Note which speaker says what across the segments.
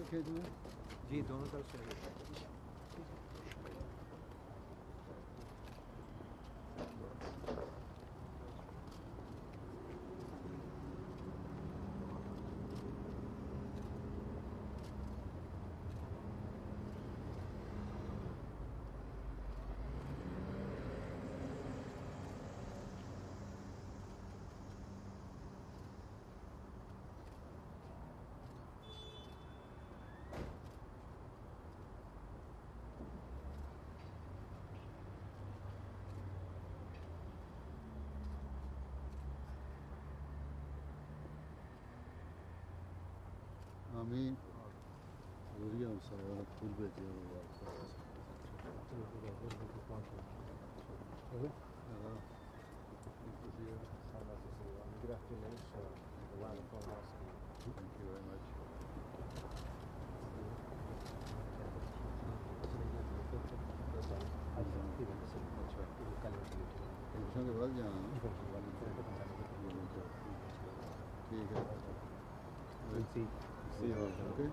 Speaker 1: रखे हैं तुम्हें
Speaker 2: जी दोनों तरफ से है।
Speaker 1: आमीन जरूरिया सारा फूल भेजे और Thank you very much. Election के बाद जाना है ठीक है See you all, okay?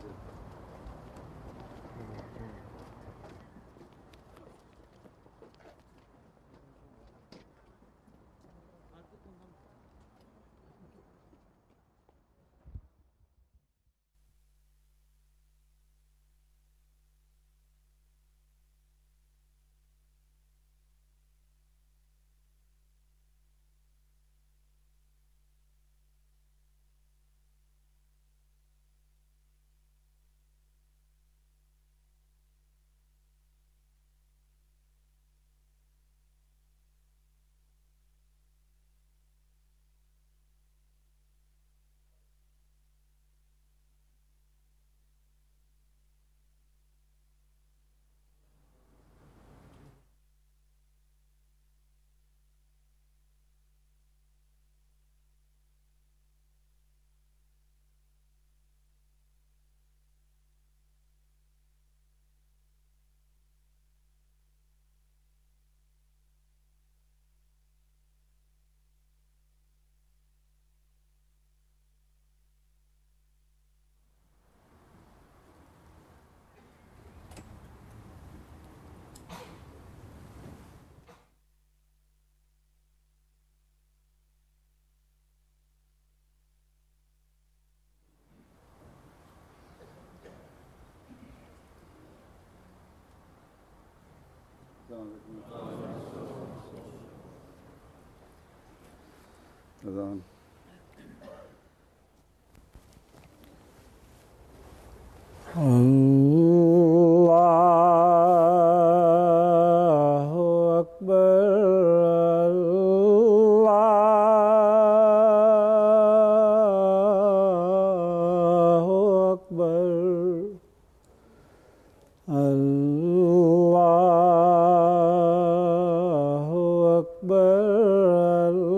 Speaker 1: अजान
Speaker 3: الله أكبر الله أكبر الله أكبر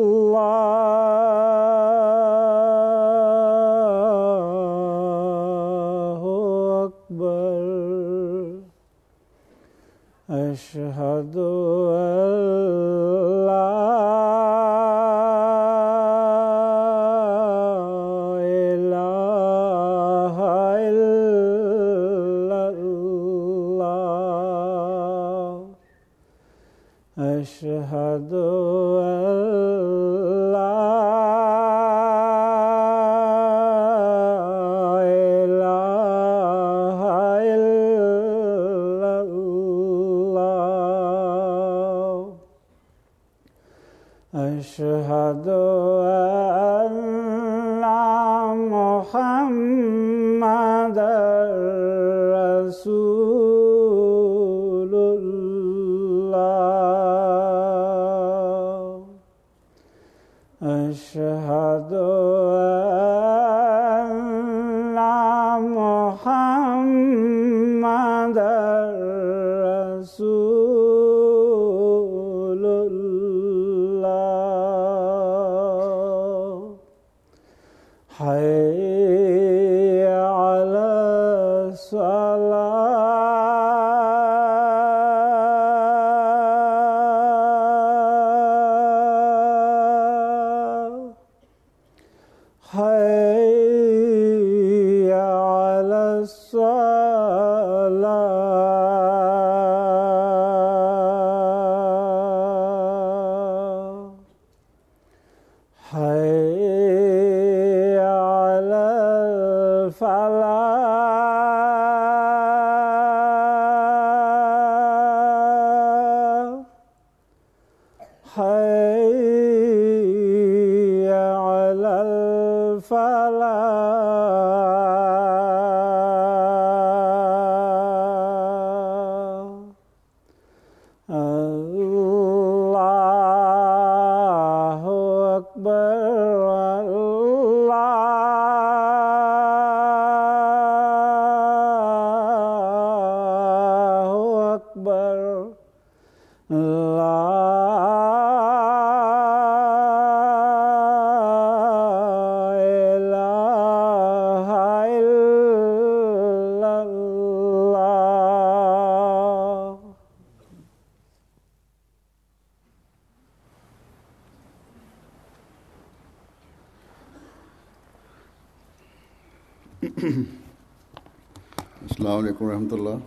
Speaker 3: الله أكبر أشهد أن لا إله إلا الله أشهد أن لا إله إلا الله أشهد أن محمدا رسول الله أشهد أن محمدا رسول الله حي على الصلاة حي على الفلاح الله أكبر الله أكبر لا إله إلا الله
Speaker 1: अस्सलाम वालेकुम रहमतुल्लाह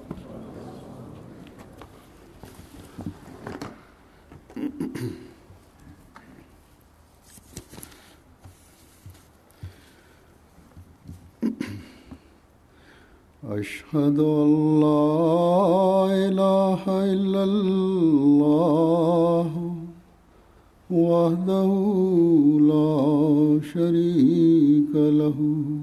Speaker 1: أشهد أن لا إله إلا الله وحده لا شريك له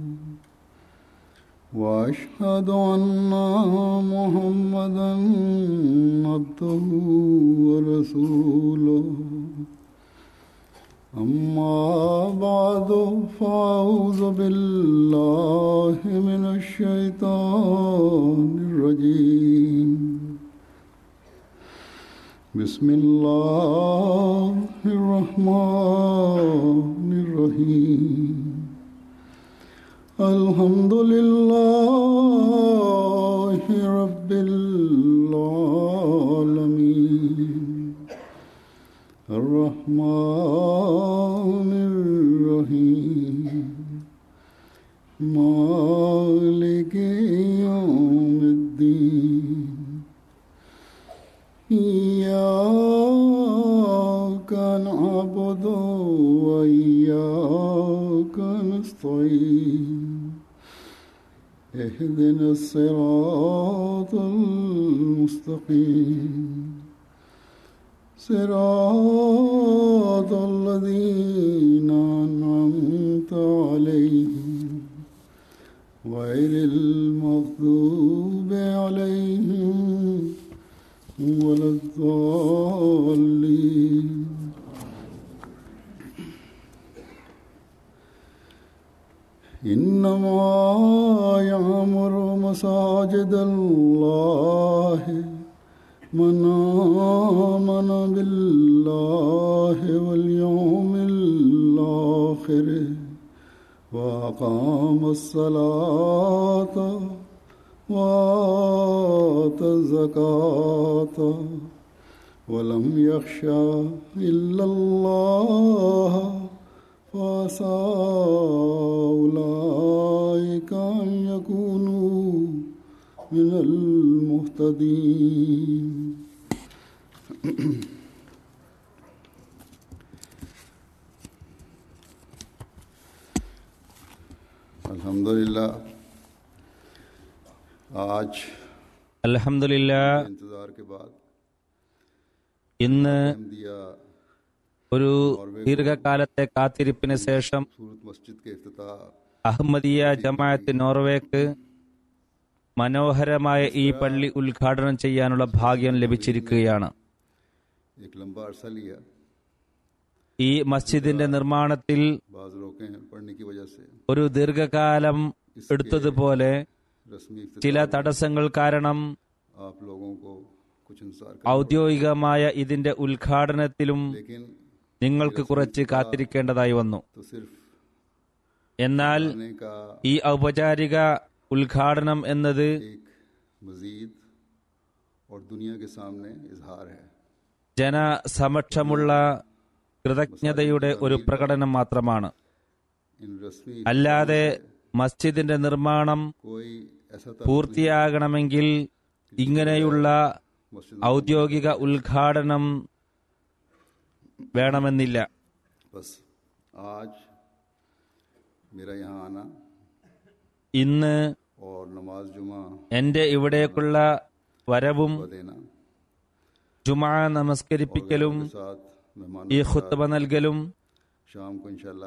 Speaker 1: واشهد ان محمدا عبده ورسوله اما بعد فاعوذ بالله من الشيطان الرجيم بسم الله الرحمن الرحيم الحمد لله رب العالمين الرحمن الرحيم مالك يوم الدين إياك نعبد وإياك نستعين اهدنا الصراط المستقيم صراط الذين أنعمت عليهم غير المغضوب عليهم ولا الضالين إنما يعمر مساجد الله من آمن بالله واليوم الآخر وأقام الصلاة وآتى الزكاة ولم يخشى إلا الله فعسى أولئك أن يكونوا من المهتدين अल्हम्दुलिल्लाह आज
Speaker 4: അലഹമില്ല
Speaker 1: इंतज़ार के बाद
Speaker 4: ഇന്ന്
Speaker 1: दिया
Speaker 4: ഒരു ദീർഘകാലത്തെ കാത്തിരിപ്പിന് ശേഷം
Speaker 1: सूरत मस्जिद के अफ्ताह
Speaker 4: അഹമ്മദിയ ജമാഅത്ത് നോർവേക്ക് മനോഹരമായ ഈ പള്ളി ഉദ്ഘാടനം ചെയ്യാനുള്ള ഭാഗ്യം ലഭിച്ചിരിക്കുകയാണ്
Speaker 1: एक लंबा अरसा लिया
Speaker 4: ഈ മസ്ജിദിന്റെ നിർമ്മാണത്തിൽ
Speaker 1: बाज रोके हैं पढ़ने की वजह से
Speaker 4: ഒരു ദീർഘകാലം എടുത്തതുപോലെ
Speaker 1: रस्मी इफ्तिताह
Speaker 4: ചില തടസ്സങ്ങൾ കാരണം
Speaker 1: आप लोगों को कुछ इंतजार कर
Speaker 4: ഔദ്യോഗികമായ ഇതിന്റെ ഉദ്ഘാടനത്തിലും
Speaker 1: लेकिन
Speaker 4: നിങ്ങൾക്ക് കുറച്ച് കാത്തിരിക്കേണ്ടതായി വന്നു
Speaker 1: तो सिर्फ
Speaker 4: എന്നാൽ
Speaker 1: आने का
Speaker 4: ഈ ഔപചാരിക ഉദ്ഘാടനം എന്നത്
Speaker 1: एक मजीद और दुनिया के सामने इजहार है
Speaker 4: ജനസമക്ഷമുള്ള കൃതജ്ഞതയുടെ ഒരു പ്രകടനം മാത്രമാണ്
Speaker 1: इन रस्मी
Speaker 4: അല്ലാതെ മസ്ജിദിന്റെ നിർമ്മാണം
Speaker 1: कोई ऐसा
Speaker 4: പൂർത്തിയാകണമെങ്കിൽ ഇങ്ങനെയുള്ള
Speaker 1: मस्जिद
Speaker 4: ഔദ്യോഗിക ഉദ്ഘാടനം വേണമെന്നില്ല
Speaker 1: बस आज मेरा यहाँ आना
Speaker 4: ഇന്ന്
Speaker 1: और नमाज जुमा
Speaker 4: എന്റെ ഇവിടേക്കുള്ള വരവും
Speaker 1: को देना
Speaker 4: ജുമാ നമസ്കരിപ്പിക്കലും
Speaker 1: के साथ मेहमानों
Speaker 4: ഈ
Speaker 1: के
Speaker 4: ഖുത്ബ നൽകലും
Speaker 1: साथ शाम को इंशाल्लाह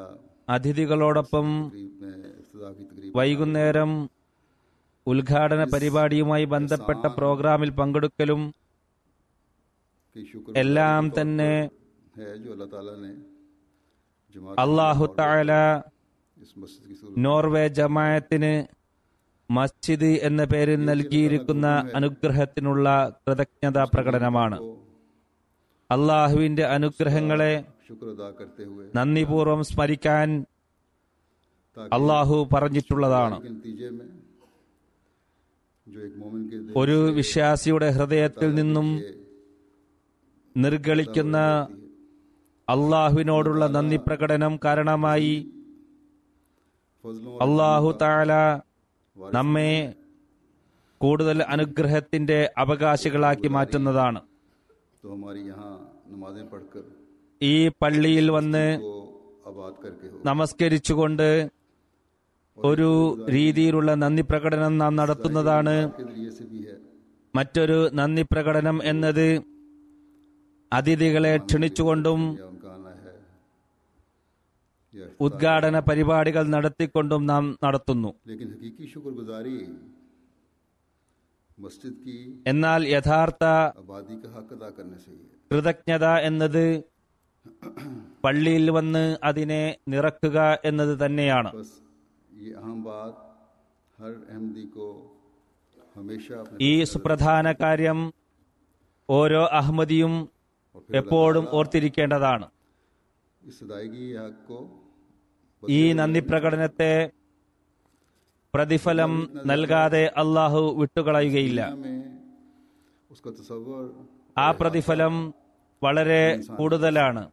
Speaker 4: അതിഥികളോടൊപ്പം
Speaker 1: तकरीब में इफ्तः की तकरीब
Speaker 4: വൈകുന്നേരം ഉദ്ഘാടന പരിപാടിയുമായി ബന്ധപ്പെട്ട പ്രോഗ്രാമിൽ പങ്കെടുക്കലും
Speaker 1: की शुक्र
Speaker 4: എല്ലാം തന്നെ
Speaker 1: है जो अल्लाह ताला ने जमात
Speaker 4: അള്ളാഹു താല
Speaker 1: इस मस्जिद की सूरत
Speaker 4: നോർവേ ജമായത്തിന് മസ്ജിദ് എന്ന പേരിൽ നൽകിയിരിക്കുന്ന അനുഗ്രഹത്തിനുള്ള കൃതജ്ഞതാ പ്രകടനമാണ്
Speaker 1: को
Speaker 4: അള്ളാഹുവിന്റെ അനുഗ്രഹങ്ങളെ
Speaker 1: शुक्र अदा करते हुए
Speaker 4: നന്ദിപൂർവം സ്മരിക്കാൻ
Speaker 1: ताकि
Speaker 4: അള്ളാഹു പറഞ്ഞിട്ടുള്ളതാണ്
Speaker 1: के नतीजे में जो एक मोमिन के दिल
Speaker 4: ഒരു വിശ്വാസിയുടെ ഹൃദയത്തിൽ നിന്നും നിർഗളിക്കുന്ന അള്ളാഹുവിനോടുള്ള നന്ദി പ്രകടനം കാരണമായി
Speaker 1: फजलों और
Speaker 4: അള്ളാഹു താല നമ്മെ കൂടുതൽ അനുഗ്രഹത്തിന്റെ അവകാശികളാക്കി മാറ്റുന്നതാണ്
Speaker 1: तो हमारी यहाँ नमाजें पढ़कर
Speaker 4: ഈ പള്ളിയിൽ വന്ന്
Speaker 1: को आबाद करके हो
Speaker 4: നമസ്കരിച്ചുകൊണ്ട് ഒരു രീതിയിലുള്ള നന്ദി പ്രകടനം നാം നടത്തുന്നതാണ്
Speaker 1: के जरिए से भी है
Speaker 4: മറ്റൊരു നന്ദി പ്രകടനം എന്നത് അതിഥികളെ ക്ഷണിച്ചുകൊണ്ടും
Speaker 1: या उनका आना है या
Speaker 4: ഉദ്ഘാടന പരിപാടികൾ നടത്തിക്കൊണ്ടും നാം നടത്തുന്നു
Speaker 1: लेकिन हकीकी शुक्रगुजारी मस्जिद की
Speaker 4: എന്നാൽ യഥാർത്ഥ
Speaker 1: आबादी का हक अदा करने से ही है
Speaker 4: കൃതജ്ഞത എന്നത് പള്ളിയിൽ വന്ന് അതിനെ നിറക്കുക എന്നത് തന്നെയാണ്
Speaker 1: बस ये अहम बात हर अहमदी को हमेशा अपने
Speaker 4: ഈ സുപ്രധാന കാര്യം ഓരോ അഹമ്മദിയും എപ്പോഴും ഓർത്തിരിക്കേണ്ടതാണ്
Speaker 1: इस अदायगी हक को
Speaker 4: ഈ നന്ദി പ്രകടനത്തെ പ്രതിഫലം നൽകാതെ അള്ളാഹു വിട്ടുകളയുകയില്ല
Speaker 1: दुनिया में उसका तस्वर
Speaker 4: ആ പ്രതിഫലം വളരെ കൂടുതലാണ്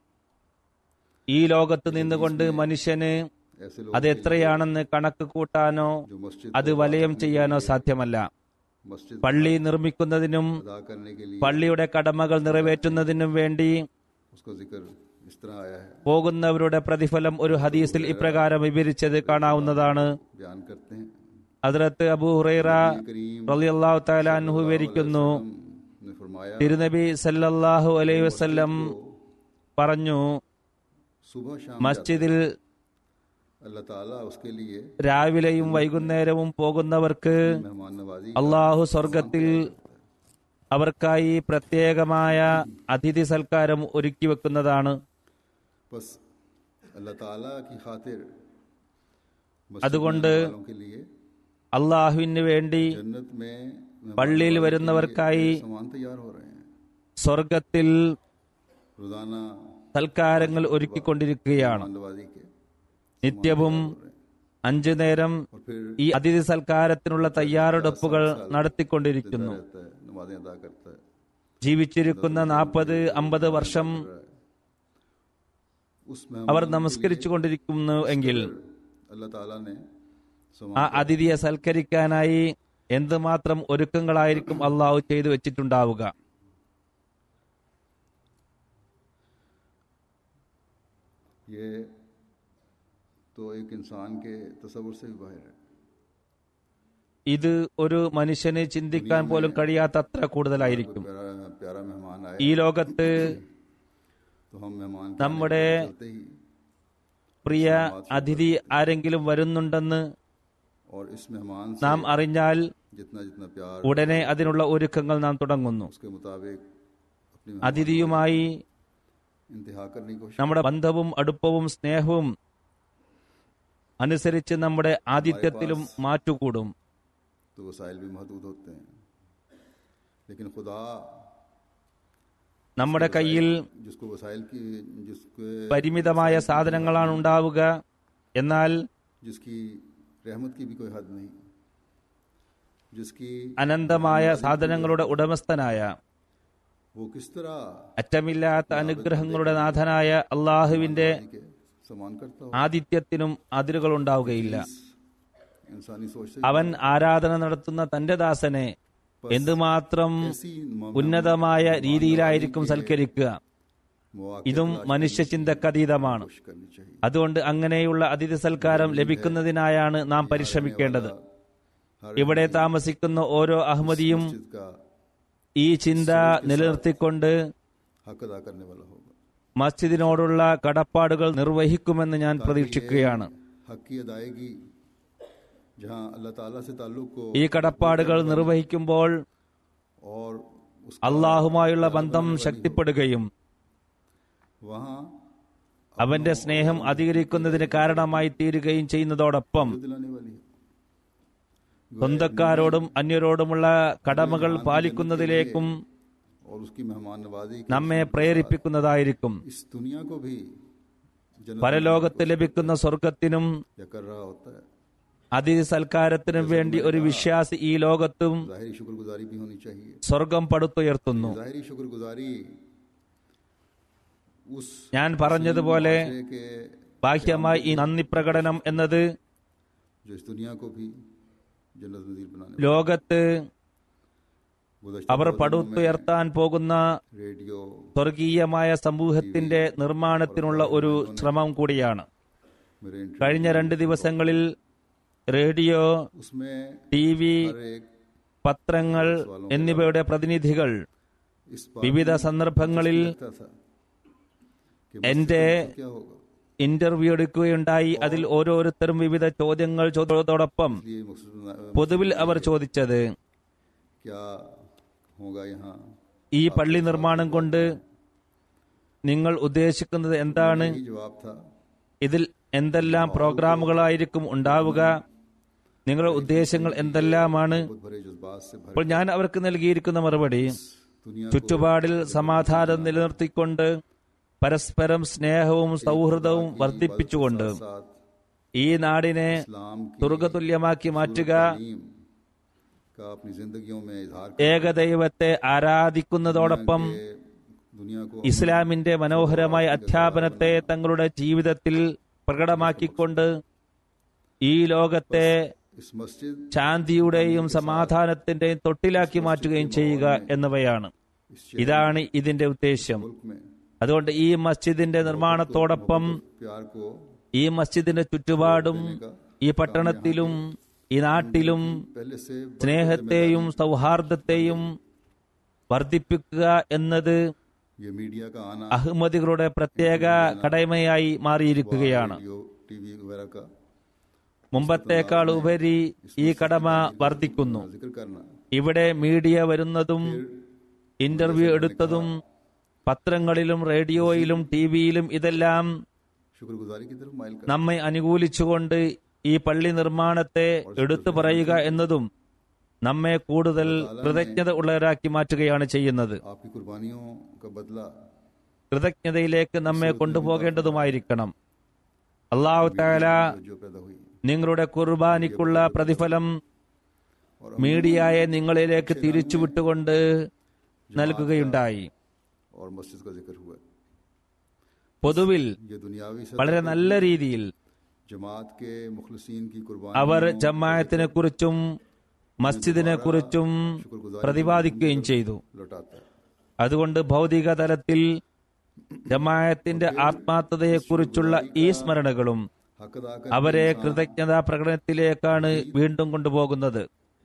Speaker 4: ഈ ലോകത്ത് നിന്നുകൊണ്ട് മനുഷ്യന്
Speaker 1: ऐसे लोग
Speaker 4: അത് എത്രയാണെന്ന് കണക്ക് കൂട്ടാനോ
Speaker 1: जो मस्जिद
Speaker 4: അത് വലയം ചെയ്യാനോ സാധ്യമല്ല
Speaker 1: मस्जिद
Speaker 4: പള്ളി നിർമ്മിക്കുന്നതിനും
Speaker 1: अदा करने के लिए
Speaker 4: പള്ളിയുടെ കടമകൾ നിറവേറ്റുന്നതിനും വേണ്ടി
Speaker 1: उसका जिक्र इस तरह आया है
Speaker 4: പോകുന്നവരുടെ പ്രതിഫലം ഒരു ഹദീസിൽ ഇപ്രകാരം വിവരിച്ചത് കാണാവുന്നതാണ്
Speaker 1: बयान करते हैं
Speaker 4: ഹദ്രത്ത് അബൂ ഹുറൈറ
Speaker 1: करीम
Speaker 4: റളിയല്ലാഹു തആല അൻഹു വിവരിക്കുന്നു
Speaker 1: ने फरमाया
Speaker 4: തിരുനബി സല്ലല്ലാഹു അലൈഹി വസല്ലം പറഞ്ഞു
Speaker 1: सुबह शाम
Speaker 4: മസ്ജിദിൽ
Speaker 1: अल्लाह ताला उसके लिए
Speaker 4: രാവിലെയും വൈകുന്നേരവും പോകുന്നവർക്ക്
Speaker 1: मेहमान नवाजी
Speaker 4: അള്ളാഹു സ്വർഗത്തിൽ അവർക്കായി പ്രത്യേകമായ അതിഥി സൽക്കാരം ഒരുക്കി വെക്കുന്നതാണ്
Speaker 1: बस अल्लाह ताला की खातिर
Speaker 4: അതുകൊണ്ട്
Speaker 1: वालों के लिए
Speaker 4: അള്ളാഹുവിന് വേണ്ടി
Speaker 1: जन्नत में
Speaker 4: പള്ളിയിൽ വരുന്നവർക്കായി
Speaker 1: सामान तैयार हो रहे हैं
Speaker 4: സ്വർഗത്തിൽ
Speaker 1: रोजाना
Speaker 4: സൽക്കാരങ്ങൾ ഒരുക്കിക്കൊണ്ടിരിക്കുകയാണ്
Speaker 1: मेहमान नवाजी के
Speaker 4: നിത്യവും അഞ്ചു നേരം
Speaker 1: और फिर
Speaker 4: ഈ അതിഥി സൽക്കാരത്തിനുള്ള തയ്യാറെടുപ്പുകൾ നടത്തിക്കൊണ്ടിരിക്കുന്നു
Speaker 1: रहता है नमाजें अदा करता है
Speaker 4: ജീവിച്ചിരിക്കുന്ന നാൽപ്പത് അമ്പത് വർഷം
Speaker 1: उस
Speaker 4: അവർ
Speaker 1: मेहमान
Speaker 4: നമസ്കരിച്ചു കൊണ്ടിരിക്കുന്നു എങ്കിൽ
Speaker 1: अल्लाह ताला ने
Speaker 4: ആ
Speaker 1: सामान
Speaker 4: അതിഥിയെ സൽക്കരിക്കാനായി എന്തുമാത്രം ഒരുക്കങ്ങളായിരിക്കും അള്ളാഹു ചെയ്തു വെച്ചിട്ടുണ്ടാവുക
Speaker 1: ये तो एक इंसान के तस्वुर से भी बाहर है
Speaker 4: ഇത് ഒരു മനുഷ്യന് ചിന്തിക്കാൻ പോലും കഴിയാത്തത്ര കൂടുതലായിരിക്കും
Speaker 1: प्यारा प्यारा मेहमान आए
Speaker 4: ഈ ലോകത്ത്
Speaker 1: तो हम मेहमान के
Speaker 4: നമ്മുടെ
Speaker 1: आने के चलते ही
Speaker 4: പ്രിയ അതിഥി ആരെങ്കിലും വരുന്നുണ്ടെന്ന്
Speaker 1: और इस मेहमान से
Speaker 4: നാം അറിഞ്ഞാൽ
Speaker 1: जितना जितना प्यार
Speaker 4: ഉടനെ അതിനുള്ള ഒരുക്കങ്ങൾ നാം തുടങ്ങുന്നു
Speaker 1: उसके मुताबिक अपनी
Speaker 4: അതിഥിയുമായി
Speaker 1: इंतहा करने की कोशिश
Speaker 4: നമ്മുടെ ബന്ധവും അടുപ്പവും സ്നേഹവും അനുസരിച്ച് നമ്മുടെ ആതിഥ്യത്തിലും മാറ്റുകൂടും
Speaker 1: तो वसाइल भी महदूद होते हैं लेकिन खुदा
Speaker 4: നമ്മുടെ കയ്യിൽ
Speaker 1: जिसको वसाइल की जिसके
Speaker 4: പരിമിതമായ സാധനങ്ങളാണ് ഉണ്ടാവുക എന്നാൽ
Speaker 1: जिसकी रहमत की भी कोई हद नहीं जिसकी
Speaker 4: അനന്തമായ സാധനങ്ങളുടെ ഉടമസ്ഥനായ
Speaker 1: वो किस तरह
Speaker 4: അറ്റമില്ലാത്ത അനുഗ്രഹങ്ങളുടെ നാഥനായ അള്ളാഹുവിന്റെ
Speaker 1: के समान करता हो
Speaker 4: ആതിഥ്യത്തിനും അതിരുകൾ ഉണ്ടാവുകയില്ല
Speaker 1: इंसानी सोच से
Speaker 4: അവൻ ആരാധന നടത്തുന്ന തന്റെ ദാസനെ എന്തുമാത്രം
Speaker 1: ऐसी
Speaker 4: ഉന്നതമായ രീതിയിലായിരിക്കും സൽക്കരിക്കുക
Speaker 1: मौके
Speaker 4: ഇതും മനുഷ്യ ചിന്തക്കതീതമാണ്
Speaker 1: कोशिश करनी चाहिए
Speaker 4: അതുകൊണ്ട് അങ്ങനെയുള്ള അതിഥി സൽക്കാരം ലഭിക്കുന്നതിനായാണ് നാം പരിശ്രമിക്കേണ്ടത്
Speaker 1: हर
Speaker 4: ഇവിടെ താമസിക്കുന്ന ഓരോ അഹമ്മദിയും
Speaker 1: मस्जिद का
Speaker 4: ഈ ചിന്ത നിലനിർത്തിക്കൊണ്ട്
Speaker 1: हक अदा करने वाला होगा
Speaker 4: മസ്ജിദിനോടുള്ള കടപ്പാടുകൾ നിർവഹിക്കുമെന്ന് ഞാൻ പ്രതീക്ഷിക്കുകയാണ്
Speaker 1: हक की अदायगी जहाँ अल्लाह ताला से ताल्लुक को
Speaker 4: ഈ കടപ്പാടുകൾ നിർവഹിക്കുമ്പോൾ
Speaker 1: और उस
Speaker 4: അള്ളാഹുമായുള്ള ബന്ധം ശക്തിപ്പെടുകയും
Speaker 1: वहाँ
Speaker 4: അവന്റെ സ്നേഹം അധികരിക്കുന്നതിന് കാരണമായി തീരുകയും ചെയ്യുന്നതോടൊപ്പം
Speaker 1: दिलाने वाली है
Speaker 4: സ്വന്തക്കാരോടും അന്യരോടുമുള്ള കടമകൾ പാലിക്കുന്നതിലേക്കും
Speaker 1: और उसकी मेहमान नवाजी के
Speaker 4: നമ്മെ പ്രേരിപ്പിക്കുന്നതായിരിക്കും
Speaker 1: इस दुनिया को भी जन्नत
Speaker 4: പരലോകത്ത് ലഭിക്കുന്ന സ്വർഗത്തിനും
Speaker 1: या कर रहा होता है
Speaker 4: അതിഥി സൽക്കാരത്തിനും വേണ്ടി ഒരു വിശ്വാസി ഈ ലോകത്തും
Speaker 1: ज़ाहिरी शुक्रगुजारी भी होनी चाहिए
Speaker 4: സ്വർഗം പടുത്തുയർത്തുന്നു
Speaker 1: ज़ाहिरी शुक्रगुजारी उस
Speaker 4: ഞാൻ പറഞ്ഞതുപോലെ
Speaker 1: माशरे के
Speaker 4: ബാഹ്യമായി ഈ നന്ദി പ്രകടനം എന്നത്
Speaker 1: जो इस दुनिया को भी जन्नत नजीर बनाने
Speaker 4: ലോകത്ത്
Speaker 1: गुज़श्ता
Speaker 4: അവർ
Speaker 1: दौर में
Speaker 4: പടുത്തുയർത്താൻ പോകുന്ന
Speaker 1: रेडियो
Speaker 4: സ്വർഗീയമായ സമൂഹത്തിന്റെ നിർമ്മാണത്തിനുള്ള ഒരു ശ്രമം കൂടിയാണ്
Speaker 1: मेरे इंटरव्यू
Speaker 4: കഴിഞ്ഞ രണ്ട് ദിവസങ്ങളിൽ റേഡിയോ
Speaker 1: उसमें
Speaker 4: ടി വി
Speaker 1: हर एक
Speaker 4: പത്രങ്ങൾ എന്നിവയുടെ പ്രതിനിധികൾ
Speaker 1: इस
Speaker 4: വിവിധ സന്ദർഭങ്ങളിൽ
Speaker 1: लगता था कि
Speaker 4: എന്റെ
Speaker 1: मस्जिद क्या होगा
Speaker 4: ഇന്റർവ്യൂ എടുക്കുകയുണ്ടായി അതിൽ ഓരോരുത്തരും വിവിധ ചോദ്യങ്ങൾ ചോദിച്ചതോടൊപ്പം
Speaker 1: ये मकसद बना-
Speaker 4: പൊതുവിൽ അവർ ചോദിച്ചത്
Speaker 1: क्या होगा यहाँ
Speaker 4: ഈ പള്ളി നിർമ്മാണം കൊണ്ട് നിങ്ങൾ ഉദ്ദേശിക്കുന്നത് എന്താണ്
Speaker 1: यही जवाब था
Speaker 4: ഇതിൽ എന്തെല്ലാം പ്രോഗ്രാമുകളായിരിക്കും ഉണ്ടാവുക നിങ്ങളുടെ ഉദ്ദേശങ്ങൾ എന്തെല്ലാമാണ്
Speaker 1: खुद भरे जज्बात से भरे
Speaker 4: അപ്പോൾ ഞാൻ അവർക്ക് നൽകിയിരിക്കുന്ന മറുപടി
Speaker 1: दुनिया
Speaker 4: ചുറ്റുപാടിൽ സമാധാനം നിലനിർത്തിക്കൊണ്ട് പരസ്പരം സ്നേഹവും സൗഹൃദവും വർദ്ധിപ്പിച്ചുകൊണ്ട്
Speaker 1: साथ
Speaker 4: ഈ നാടിനെ
Speaker 1: इस्लाम की
Speaker 4: തുർഗതുല്യമാക്കി മാറ്റുക
Speaker 1: तालीम का अपनी जिंदगियों में इजहार
Speaker 4: ഏകദൈവത്തെ ആരാധിക്കുന്നതോടൊപ്പം
Speaker 1: करके दुनिया को
Speaker 4: ഇസ്ലാമിന്റെ മനോഹരമായ അധ്യാപനത്തെ തങ്ങളുടെ ജീവിതത്തിൽ പ്രകടമാക്കിക്കൊണ്ട് ഈ ലോകത്തെ
Speaker 1: इस मस्जिद
Speaker 4: ശാന്തിയുടെയും സമാധാനത്തിന്റെയും തൊട്ടിലാക്കി മാറ്റുകയും ചെയ്യുക എന്നിവയാണ്
Speaker 1: इस
Speaker 4: ഇതാണ് ഇതിന്റെ ഉദ്ദേശ്യം
Speaker 1: मुल्क में
Speaker 4: അതുകൊണ്ട് ഈ മസ്ജിദിന്റെ നിർമ്മാണത്തോടൊപ്പം
Speaker 1: प्यार को
Speaker 4: ഈ മസ്ജിദിന്റെ ചുറ്റുപാടും ഈ പട്ടണത്തിലും ഈ നാട്ടിലും
Speaker 1: पहले से
Speaker 4: സ്നേഹത്തെയും സൗഹാർദ്ദത്തെയും വർദ്ധിപ്പിക്കുക എന്നത്
Speaker 1: ये मीडिया का आना
Speaker 4: അഹമ്മദികളുടെ പ്രത്യേക കടമയായി മാറിയിരിക്കുകയാണ്
Speaker 1: रेडियो टीवी वगैरह का
Speaker 4: മുമ്പത്തേക്കാൾ ഉപരി ഈ കടമ വർദ്ധിക്കുന്നു
Speaker 1: जिक्र करना
Speaker 4: ഇവിടെ മീഡിയ വരുന്നതും ഇന്റർവ്യൂ എടുത്തതും പത്രങ്ങളിലും റേഡിയോയിലും ടിവിയിലും ഇതെല്ലാം
Speaker 1: शुक्रगुजारी की तरफ माइल कर
Speaker 4: നമ്മെ അനുകൂലിച്ചുകൊണ്ട് ഈ പള്ളി നിർമ്മാണത്തെ എടുത്തു പറയുക എന്നതും നമ്മെ കൂടുതൽ കൃതജ്ഞത ഉള്ളവരാക്കി മാറ്റുകയാണ് ചെയ്യുന്നത്
Speaker 1: आपकी कुर्बानियों का बदला
Speaker 4: കൃതജ്ഞതയിലേക്ക് നമ്മെ കൊണ്ടുപോകേണ്ടതുമായിരിക്കണം അള്ളാഹു താല
Speaker 1: जो पैदा हुई
Speaker 4: നിങ്ങളുടെ കുർബാനിക്കുള്ള പ്രതിഫലം
Speaker 1: और
Speaker 4: മീഡിയയെ നിങ്ങളിലേക്ക് തിരിച്ചുവിട്ടുകൊണ്ട് നൽകുകയുണ്ടായി
Speaker 1: और मस्जिद का जिक्र हुआ
Speaker 4: പൊതുവിൽ
Speaker 1: ये दुनियावी सतह
Speaker 4: വളരെ നല്ല രീതിയിൽ
Speaker 1: जमात के मुखलसीन की कुर्बानी
Speaker 4: അവർ ജമായത്തിനെ കുറിച്ചും മസ്ജിദിനെ കുറിച്ചും പ്രതിപാദിക്കുകയും ചെയ്തു
Speaker 1: लौटाता है
Speaker 4: അതുകൊണ്ട് ഭൗതിക തലത്തിൽ ജമായത്തിന്റെ ആത്മാർത്ഥതയെക്കുറിച്ചുള്ള ഈ സ്മരണകളും
Speaker 1: हक अदा कर
Speaker 4: അവരെ കൃതജ്ഞതാ പ്രകടനത്തിലേക്കാണ് വീണ്ടും കൊണ്ടുപോകുന്നത്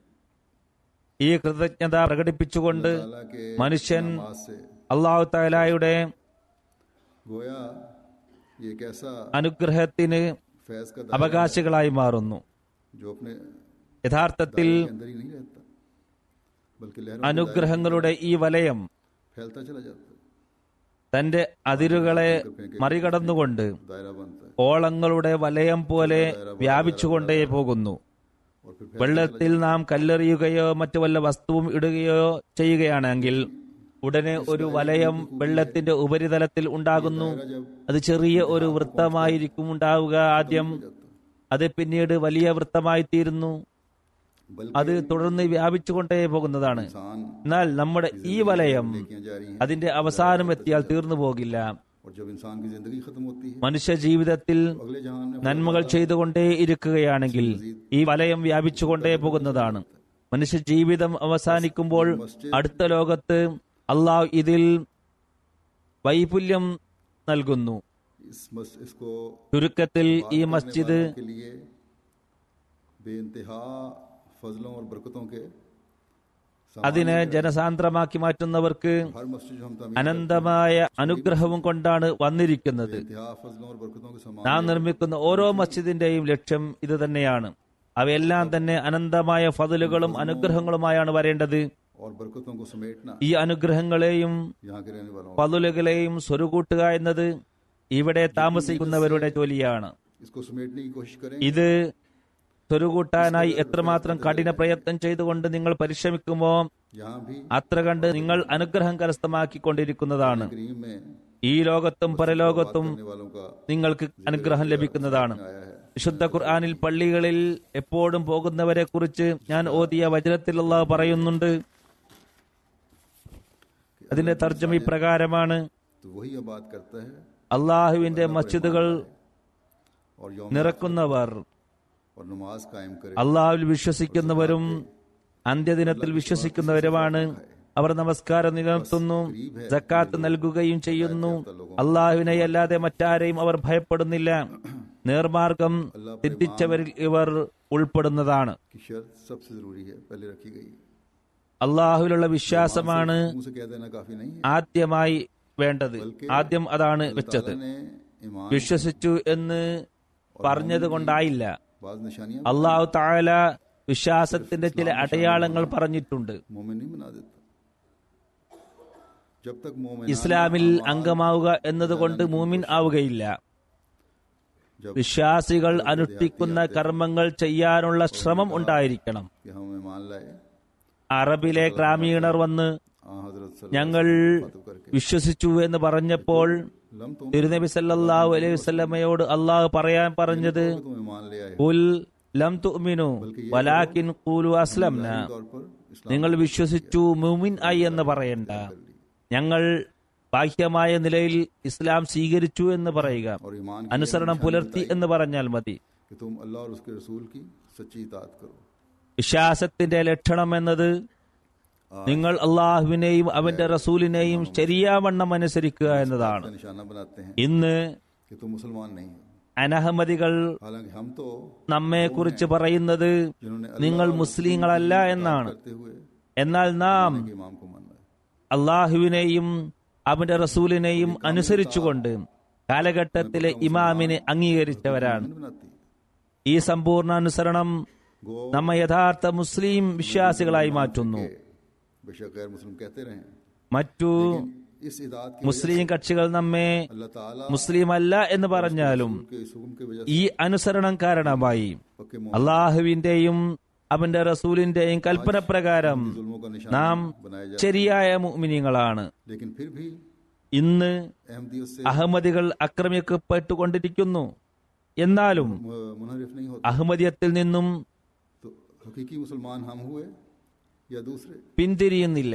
Speaker 4: ഈ കൃതജ്ഞത പ്രകടിപ്പിച്ചുകൊണ്ട്
Speaker 1: अल्लाह के
Speaker 4: മനുഷ്യൻ
Speaker 1: नमाज से
Speaker 4: അള്ളാഹു താലായുടെ
Speaker 1: गोया ये एक ऐसा
Speaker 4: അനുഗ്രഹത്തിന്
Speaker 1: फैज का दायरा
Speaker 4: അവകാശികളായി മാറുന്നു
Speaker 1: जो अपने
Speaker 4: യഥാർത്ഥത്തിൽ
Speaker 1: के अंदर ही नहीं रहता बल्कि लहरों के
Speaker 4: അനുഗ്രഹങ്ങളുടെ ഈ വലയം
Speaker 1: दायरे फैलता चला जाता है
Speaker 4: തന്റെ അതിരുകളെ മറികടന്നുകൊണ്ട്
Speaker 1: दायरा बनता है
Speaker 4: ഓളങ്ങളുടെ വലയം പോലെ വ്യാപിച്ചുകൊണ്ടേ പോകുന്നു
Speaker 1: और फिर
Speaker 4: വെള്ളത്തിൽ നാം കല്ലെറിയുകയോ മറ്റു വല്ല വസ്തുവും ഇടുകയോ ചെയ്യുകയാണെങ്കിൽ ഉടനെ ഒരു വലയം വെള്ളത്തിന്റെ ഉപരിതലത്തിൽ ഉണ്ടാകുന്നു അത് ചെറിയ ഒരു വൃത്തമായിരിക്കും ഉണ്ടാവുക ആദ്യം അത് പിന്നീട് വലിയ വൃത്തമായി തീരുന്നു
Speaker 1: बल्कि
Speaker 4: അത് തുടർന്ന് വ്യാപിച്ചുകൊണ്ടേ പോകുന്നതാണ്
Speaker 1: इंसान
Speaker 4: എന്നാൽ നമ്മുടെ ഈ വലയം
Speaker 1: किया जा रही है
Speaker 4: അതിന്റെ അവസാനം എത്തിയാൽ തീർന്നു പോകില്ല
Speaker 1: और जब इंसान की जिंदगी खत्म होती है
Speaker 4: മനുഷ്യ ജീവിതത്തിൽ
Speaker 1: अगले जहान में
Speaker 4: നന്മകൾ ചെയ്തുകൊണ്ടേ ഇരിക്കുകയാണെങ്കിൽ ഈ വലയം വ്യാപിച്ചുകൊണ്ടേ പോകുന്നതാണ് മനുഷ്യ ജീവിതം അവസാനിക്കുമ്പോൾ അടുത്ത ലോകത്ത് അള്ളാഹ് ഇതിൽ വൈപുല്യം നൽകുന്നു
Speaker 1: इस मस, इसको
Speaker 4: ചുരുക്കത്തിൽ ഈ
Speaker 1: करने
Speaker 4: മസ്ജിദ്
Speaker 1: वालों के लिए बेइंतहा फजलों और बरकतों के
Speaker 4: അതിനെ ജനസാന്ദ്രമാക്കി മാറ്റുന്നവർക്ക്
Speaker 1: हर मस्जिद जो हम तमीर
Speaker 4: അനന്തമായ അനുഗ്രഹവും കൊണ്ടാണ് വന്നിരിക്കുന്നത്
Speaker 1: इंतहा फजलों और बरकतों के समान
Speaker 4: നാം നിർമ്മിക്കുന്ന ഓരോ മസ്ജിദിന്റെയും ലക്ഷ്യം ഇത് തന്നെയാണ് അവയെല്ലാം തന്നെ അനന്തമായ ഫതിലുകളും അനുഗ്രഹങ്ങളുമായാണ് വരേണ്ടത്
Speaker 1: और बरकतों को समेटना
Speaker 4: ഈ അനുഗ്രഹങ്ങളെയും
Speaker 1: यहाँ के रहने वालों
Speaker 4: ഫതുലുകളെയും സ്വരുകൂട്ടുക എന്നത് ഇവിടെ താമസിക്കുന്നവരുടെ ജോലിയാണ്
Speaker 1: इसको समेटने की कोशिश करें
Speaker 4: ഇത് സ്വരുകൂട്ടാനായി എത്രമാത്രം കഠിന പ്രയത്നം ചെയ്തുകൊണ്ട് നിങ്ങൾ പരിശ്രമിക്കുമോ
Speaker 1: यहाँ भी
Speaker 4: അത്ര കണ്ട് നിങ്ങൾ അനുഗ്രഹം കരസ്ഥമാക്കിക്കൊണ്ടിരിക്കുന്നതാണ്
Speaker 1: करीम में
Speaker 4: ഈ ലോകത്തും പരലോകത്തും
Speaker 1: करने वालों का
Speaker 4: നിങ്ങൾക്ക് അനുഗ്രഹം ലഭിക്കുന്നതാണ്
Speaker 1: आया है
Speaker 4: വിശുദ്ധ ഖുർആാനിൽ പള്ളികളിൽ എപ്പോഴും പോകുന്നവരെ കുറിച്ച് ഞാൻ ഓതിയ വചനത്തിൽ അള്ളാഹ് പറയുന്നുണ്ട് അതിന്റെ തർജ്ജമ ഇപ്രകാരമാണ്
Speaker 1: तो वही अब बात करता है
Speaker 4: അള്ളാഹുവിന്റെ മസ്ജിദുകൾ
Speaker 1: और यौम
Speaker 4: നിറക്കുന്നവർ
Speaker 1: और नमाज कायम करे
Speaker 4: അള്ളാഹുവിൽ വിശ്വസിക്കുന്നവരും അന്ത്യദിനത്തിൽ വിശ്വസിക്കുന്നവരുമാണ് അവർ നമസ്കാരം നിലനിർത്തുന്നു ജക്കാത്ത് നൽകുകയും ചെയ്യുന്നു അള്ളാഹുവിനെ അല്ലാതെ മറ്റാരെയും അവർ ഭയപ്പെടുന്നില്ല നേർമാർഗം തെറ്റിച്ചവരിൽ ഇവർ ഉൾപ്പെടുന്നതാണ്
Speaker 1: की शर्त सबसे जरूरी है पहले रखी गई
Speaker 4: അള്ളാഹുവിലുള്ള വിശ്വാസമാണ്
Speaker 1: मुंह से कह देना काफी नहीं है
Speaker 4: ആദ്യമായി വേണ്ടത് ആദ്യം അതാണ് വെച്ചത്
Speaker 1: अल्लाह ने ईमान
Speaker 4: വിശ്വസിച്ചു എന്ന് പറഞ്ഞത് കൊണ്ടായില്ല
Speaker 1: बाज निशानियां
Speaker 4: അള്ളാഹു താല വിശ്വാസത്തിന്റെ ചില അടയാളങ്ങൾ പറഞ്ഞിട്ടുണ്ട്
Speaker 1: मोमिन नहीं बना देता जब तक मोमिन
Speaker 4: ഇസ്ലാമിൽ അംഗമാവുക എന്നതുകൊണ്ട് മൂമിൻ ആവുകയില്ല
Speaker 1: जब
Speaker 4: വിശ്വാസികൾ അനുഷ്ഠിക്കുന്ന കർമ്മങ്ങൾ ചെയ്യാനുള്ള ശ്രമം ഉണ്ടായിരിക്കണം
Speaker 1: कि हम ईमान लाए
Speaker 4: അറബിലെ ഗ്രാമീണർ വന്ന്
Speaker 1: आ हजरत सल्लल्लाहु
Speaker 4: ഞങ്ങൾ വിശ്വസിച്ചു എന്ന് പറഞ്ഞപ്പോൾ
Speaker 1: लम तुम
Speaker 4: തിരുനബി സല്ലല്ലാഹു അലൈഹി വസല്ലമയോട് അള്ളാഹു പറയാൻ പറഞ്ഞത്
Speaker 1: तुम ईमान ले आए
Speaker 4: ഉൽ ലം തുഅ്മിനു വലാകിൻ ഖൂലു അസ്ലംന
Speaker 1: तौर पर इस्लाम
Speaker 4: നിങ്ങൾ വിശ്വസിച്ചു മുമിൻ ആയി എന്ന് പറയണ്ട ഞങ്ങൾ ബാഹ്യമായ നിലയിൽ ഇസ്ലാം സ്വീകരിച്ചു എന്ന് പറയുക
Speaker 1: और ईमान की
Speaker 4: അനുസരണം പുലർത്തി എന്ന് പറഞ്ഞാൽ മതി
Speaker 1: कि तुम अल्लाह और उसके रसूल की सच्ची इताअत करो
Speaker 4: വിശ്വാസത്തിന്റെ ലക്ഷണം എന്നത് നിങ്ങൾ അള്ളാഹുവിനെയും അവന്റെ റസൂലിനെയും ശരിയാവണ്ണം അനുസരിക്കുക എന്നതാണ്
Speaker 1: का निशाना बनाते हैं
Speaker 4: ഇന്ന്
Speaker 1: कि तुम मुसलमान नहीं हो
Speaker 4: അനഹമതികൾ
Speaker 1: हालांकि हम तो
Speaker 4: നമ്മെ കുറിച്ച് പറയുന്നത്
Speaker 1: जिन्होंने
Speaker 4: നിങ്ങൾ മുസ്ലിങ്ങളല്ല എന്നാണ്
Speaker 1: करते हुए
Speaker 4: എന്നാൽ നാം
Speaker 1: कि इमाम को मानना है
Speaker 4: അള്ളാഹുവിനെയും അവന്റെ റസൂലിനെയും അനുസരിച്ചുകൊണ്ട് കാലഘട്ടത്തിലെ ഇമാമിനെ അംഗീകരിച്ചവരാണ്
Speaker 1: नहीं बनाती
Speaker 4: ഈ സമ്പൂർണ്ണ അനുസരണം
Speaker 1: गो
Speaker 4: നമ്മെ യഥാർത്ഥ മുസ്ലിം വിശ്വാസികളായി മാറ്റുന്നു
Speaker 1: बेशक गैर मुस्लिम कहते रहे
Speaker 4: മറ്റു
Speaker 1: इस इदात की
Speaker 4: മുസ്ലിം കക്ഷികൾ നമ്മെ
Speaker 1: अल्लाह ताला
Speaker 4: മുസ്ലിം अല്ല എന്ന് പറഞ്ഞാലും
Speaker 1: के इस हुक्म की वजह
Speaker 4: ഈ അനുസരണം കാരണമായി
Speaker 1: से पक्के
Speaker 4: അള്ളാഹുവിന്റെയും അവന്റെ റസൂലിന്റെയും കൽപ്പന പ്രകാരം
Speaker 1: जुल्मों का निशान
Speaker 4: നാം
Speaker 1: बनाया जाए
Speaker 4: ശരിയായ മുഅ്മിനീങ്ങളാണ്
Speaker 1: लेकिन फिर भी
Speaker 4: ഇന്ന്
Speaker 1: अहमदियत से
Speaker 4: അഹമ്മദികൾ ആക്രമിക്കപ്പെട്ടുകൊണ്ടിരിക്കുന്നു എന്നാലും
Speaker 1: मु- मुनहरिफ नहीं होता
Speaker 4: അഹമ്മദിയത്തിൽ നിന്നും
Speaker 1: तो हकीकी मुसलमान हम हुए या दूसरे
Speaker 4: പിന്തിരിയുന്നില്ല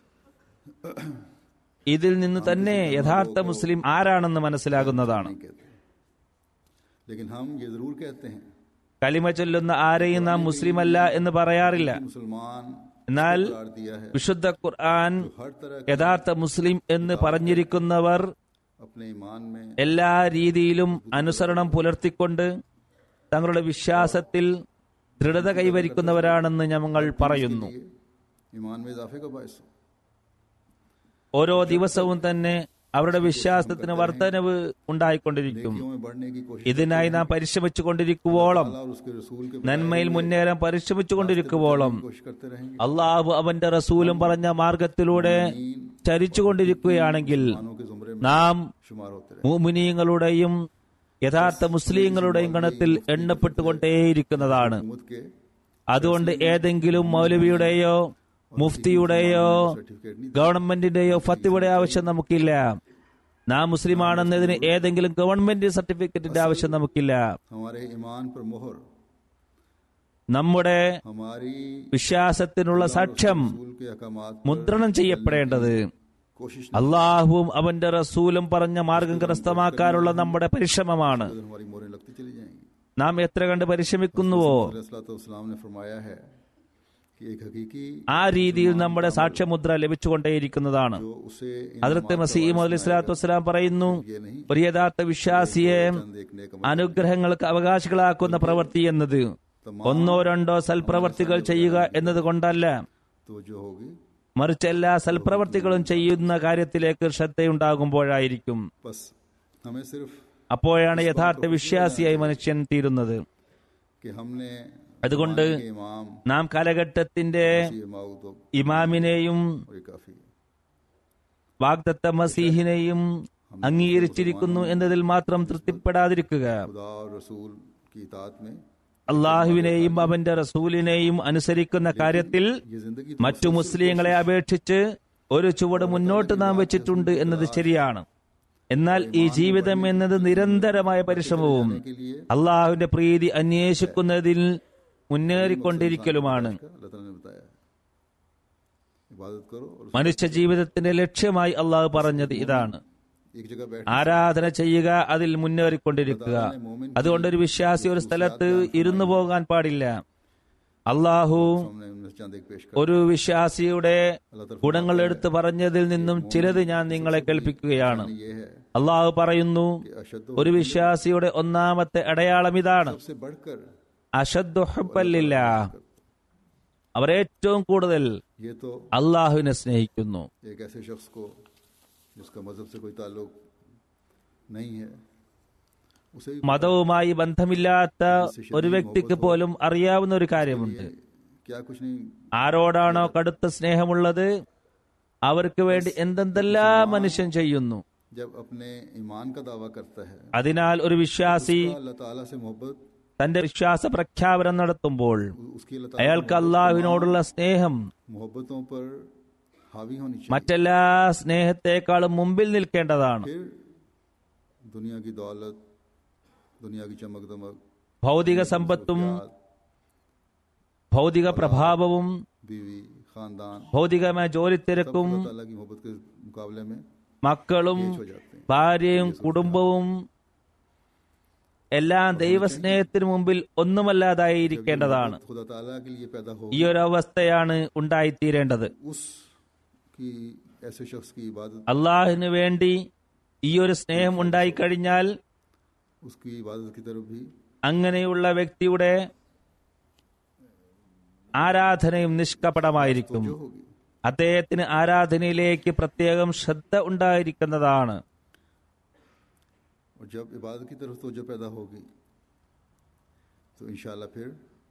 Speaker 4: ഇതിൽ നിന്ന് തന്നെ യഥാർത്ഥ മുസ്ലിം ആരാണെന്ന് മനസ്സിലാകുന്നതാണ്
Speaker 1: नहीं कहते लेकिन हम ये जरूर कहते हैं
Speaker 4: കലിമ ചൊല്ലുന്ന ആരെയും നാം മുസ്ലിം അല്ല എന്ന് പറയാറില്ല
Speaker 1: कि मुसलमान
Speaker 4: എന്നാൽ
Speaker 1: करार दिया है
Speaker 4: വിശുദ്ധ ഖുർആൻ
Speaker 1: हर तरह
Speaker 4: യഥാർത്ഥ മുസ്ലിം എന്ന് പറഞ്ഞിരിക്കുന്നവർ
Speaker 1: अपने ईमान में
Speaker 4: എല്ലാ രീതിയിലും അനുസരണം പുലർത്തിക്കൊണ്ട് തങ്ങളുടെ വിശ്വാസത്തിൽ ദൃഢത കൈവരിക്കുന്നവരാണെന്ന് ഞങ്ങൾ പറയുന്നു
Speaker 1: ये ईमान में इजाफे का बायस हो
Speaker 4: ഓരോ ദിവസവും തന്നെ അവരുടെ വിശ്വാസത്തിന് വർധനവ് ഉണ്ടായിക്കൊണ്ടിരിക്കും
Speaker 1: नेकियों में बढ़ने की कोशिश
Speaker 4: ഇതിനായി നാം പരിശ്രമിച്ചു കൊണ്ടിരിക്കുവോളം
Speaker 1: अल्लाह और उसके रसूल के
Speaker 4: നന്മയിൽ മുന്നേറാൻ പരിശ്രമിച്ചു കൊണ്ടിരിക്കുവോളം
Speaker 1: कोशिश करते रहेंगे
Speaker 4: അള്ളാഹു അവന്റെ റസൂലും പറഞ്ഞ മാർഗത്തിലൂടെ ചരിച്ചുകൊണ്ടിരിക്കുകയാണെങ്കിൽ
Speaker 1: मानों के जुमरे में
Speaker 4: നാം
Speaker 1: शुमार होते रहे
Speaker 4: മുമിനീങ്ങളുടെയും യഥാർത്ഥ മുസ്ലിങ്ങളുടെയും ഗണത്തിൽ എണ്ണപ്പെട്ടുകൊണ്ടേയിരിക്കുന്നതാണ്
Speaker 1: उम्मत के
Speaker 4: അതുകൊണ്ട് ഏതെങ്കിലും മൗലവിയുടെയോ മുഫ്തിയുടെയോ
Speaker 1: सर्टिफिकेट नहीं
Speaker 4: ഗവൺമെന്റിന്റെയോ ഫത്തിയുടെ ആവശ്യം നമുക്കില്ല നാം മുസ്ലിമാണെന്നതിന് ഏതെങ്കിലും ഗവൺമെന്റ് സർട്ടിഫിക്കറ്റിന്റെ ആവശ്യം നമുക്കില്ല
Speaker 1: हमारे ईमान पर मोहर
Speaker 4: നമ്മുടെ
Speaker 1: हमारी
Speaker 4: വിശ്വാസത്തിനുള്ള സാക്ഷ്യം
Speaker 1: रसूल के अहकामात पर
Speaker 4: മുദ്രണം ചെയ്യപ്പെടേണ്ടത്
Speaker 1: कोशिश
Speaker 4: അള്ളാഹുവും അവന്റെ റസൂലും പറഞ്ഞ മാർഗം കരസ്ഥമാക്കാനുള്ള നമ്മുടെ പരിശ്രമമാണ്
Speaker 1: नहीं हमारी मोहरें लगती चली जाएंगी
Speaker 4: നാം എത്ര കണ്ട് പരിശ്രമിക്കുന്നുവോ
Speaker 1: अलैहिस्सलाम ने फरमाया है कि एक हकीकी
Speaker 4: ആ രീതിയിൽ നമ്മുടെ സാക്ഷ്യമുദ്ര ലഭിച്ചുകൊണ്ടേയിരിക്കുന്നതാണ്
Speaker 1: जो उसे इन
Speaker 4: അതിർത്ത് മസീം അലി സ്വലാത്തു വസ്സലാം പറയുന്നു
Speaker 1: ये नहीं
Speaker 4: ഒരു യഥാർത്ഥ വിശ്വാസിയെ
Speaker 1: चंद एक नेक अमल
Speaker 4: അനുഗ്രഹങ്ങൾക്ക് അവകാശികളാക്കുന്ന പ്രവൃത്തി എന്നത് ഒന്നോ രണ്ടോ സൽപ്രവർത്തികൾ ചെയ്യുക എന്നത് കൊണ്ടല്ല
Speaker 1: तो जो होगी
Speaker 4: മറിച്ച് എല്ലാ സൽപ്രവർത്തികളും ചെയ്യുന്ന കാര്യത്തിലേക്ക് ശ്രദ്ധയുണ്ടാകുമ്പോഴായിരിക്കും
Speaker 1: बस हमें सिर्फ
Speaker 4: അപ്പോഴാണ് യഥാർത്ഥ വിശ്വാസിയായി മനുഷ്യൻ തീരുന്നത്
Speaker 1: कि हमने
Speaker 4: അതുകൊണ്ട്
Speaker 1: ज़माने के इमाम
Speaker 4: നാം കാലഘട്ടത്തിന്റെ
Speaker 1: ये माऊ तो
Speaker 4: ഇമാമിനെയും
Speaker 1: और ये काफी है
Speaker 4: വാഗ്ദത്ത മസീഹിനെയും അംഗീകരിച്ചിരിക്കുന്നു എന്നതിൽ മാത്രം തൃപ്തിപ്പെടാതിരിക്കുക
Speaker 1: खुदा और रसूल की इतात में
Speaker 4: അള്ളാഹുവിനെയും അവന്റെ റസൂലിനെയും അനുസരിക്കുന്ന കാര്യത്തിൽ
Speaker 1: ये जिंदगी
Speaker 4: മറ്റു മുസ്ലിങ്ങളെ അപേക്ഷിച്ച് ഒരു ചുവട് മുന്നോട്ട് നാം വെച്ചിട്ടുണ്ട് എന്നത് ശരിയാണ് എന്നാൽ ഈ ജീവിതം എന്നത് നിരന്തരമായ പരിശ്രമവും
Speaker 1: के लिए
Speaker 4: അള്ളാഹുവിന്റെ പ്രീതി അന്വേഷിക്കുന്നതിൽ മുന്നേറിക്കൊണ്ടിരിക്കലുമാണ്
Speaker 1: अल्लाह ताला ने बताया है इबादत करो और
Speaker 4: മനുഷ്യ ജീവിതത്തിന്റെ ലക്ഷ്യമായി അള്ളാഹു പറഞ്ഞത് ഇതാണ്
Speaker 1: एक जगह बैठ
Speaker 4: ആരാധന ചെയ്യുക അതിൽ മുന്നേറിക്കൊണ്ടിരിക്കുക അതുകൊണ്ട് ഒരു വിശ്വാസി ഒരു സ്ഥലത്ത് ഇരുന്നു പോകാൻ പാടില്ല അള്ളാഹു
Speaker 1: हमने उनमें से चंद एक पेश कर
Speaker 4: ഒരു വിശ്വാസിയുടെ ഗുണങ്ങൾ എടുത്തു പറഞ്ഞതിൽ നിന്നും ചിലത് ഞാൻ നിങ്ങളെ കേൾപ്പിക്കുകയാണ്
Speaker 1: ये है
Speaker 4: അള്ളാഹു പറയുന്നു
Speaker 1: कि अशद
Speaker 4: ഒരു വിശ്വാസിയുടെ ഒന്നാമത്തെ അടയാളം ഇതാണ്
Speaker 1: से बढ़कर
Speaker 4: അഷദ്ദു ഹുബ്ബല്ലില്ല അവർ ഏറ്റവും കൂടുതൽ
Speaker 1: ये तो
Speaker 4: അള്ളാഹുവിനെ സ്നേഹിക്കുന്നു
Speaker 1: एक ऐसे शख्स को जिसका मजहब से कोई ताल्लुक नहीं है उसे भी
Speaker 4: മതവുമായി ബന്ധമില്ലാത്ത ഒരു വ്യക്തിക്ക് പോലും അറിയാവുന്ന ഒരു കാര്യമുണ്ട്
Speaker 1: क्या कुछ नहीं
Speaker 4: ആരോടാണോ കടുത്ത സ്നേഹമുള്ളത് അവർക്ക് വേണ്ടി എന്തെന്തെല്ലാം മനുഷ്യൻ ചെയ്യുന്നു
Speaker 1: जब अपने ईमान का दावा करता है
Speaker 4: അതിനാൽ ഒരു വിശ്വാസി
Speaker 1: अल्लाह ताला से मोहब्बत
Speaker 4: തന്റെ വിശ്വാസ പ്രഖ്യാപനം നടത്തുമ്പോൾ
Speaker 1: उसकी अल्लाह ताला
Speaker 4: അയാൾക്ക് അള്ളാഹുവിനോടുള്ള സ്നേഹം
Speaker 1: मोहब्बतों पर हावी होनी चाहिए
Speaker 4: മറ്റെല്ലാ സ്നേഹത്തെക്കാളും മുമ്പിൽ നിൽക്കേണ്ടതാണ്
Speaker 1: फिर दुनिया की दौलत दुनिया की चमक दमक
Speaker 4: ഭൗതിക സമ്പത്തും ഭൗതിക പ്രഭാവവും
Speaker 1: बीवी खानदान
Speaker 4: ഭൗതികമായ ജോലിത്തിരക്കും
Speaker 1: अल्लाह ताला की मोहब्बत के मुकाबले में
Speaker 4: മക്കളും
Speaker 1: हो जाते हैं
Speaker 4: ഭാര്യയും കുടുംബവും എല്ലാം ദൈവസ്നേഹത്തിന് മുമ്പിൽ ഒന്നുമല്ലാതായിരിക്കേണ്ടതാണ്
Speaker 1: खुदा ताला के लिए पैदा हो
Speaker 4: ഈ ഒരു അവസ്ഥയാണ് ഉണ്ടായിത്തീരേണ്ടത്
Speaker 1: उस की ऐसे शख्स की इबादत
Speaker 4: അള്ളാഹിനു വേണ്ടി ഈ ഒരു സ്നേഹം ഉണ്ടായിക്കഴിഞ്ഞാൽ
Speaker 1: उसकी इबादत की तरफ भी
Speaker 4: അങ്ങനെയുള്ള വ്യക്തിയുടെ ആരാധനയും നിഷ്കപടമായിരിക്കും
Speaker 1: जो होगी
Speaker 4: അദ്ദേഹത്തിന് ആരാധനയിലേക്ക് പ്രത്യേകം ശ്രദ്ധ ഉണ്ടായിരിക്കുന്നതാണ്
Speaker 1: और जब इबादत की तरफ तो जो पैदा होगी तो इंशाल्लाह फिर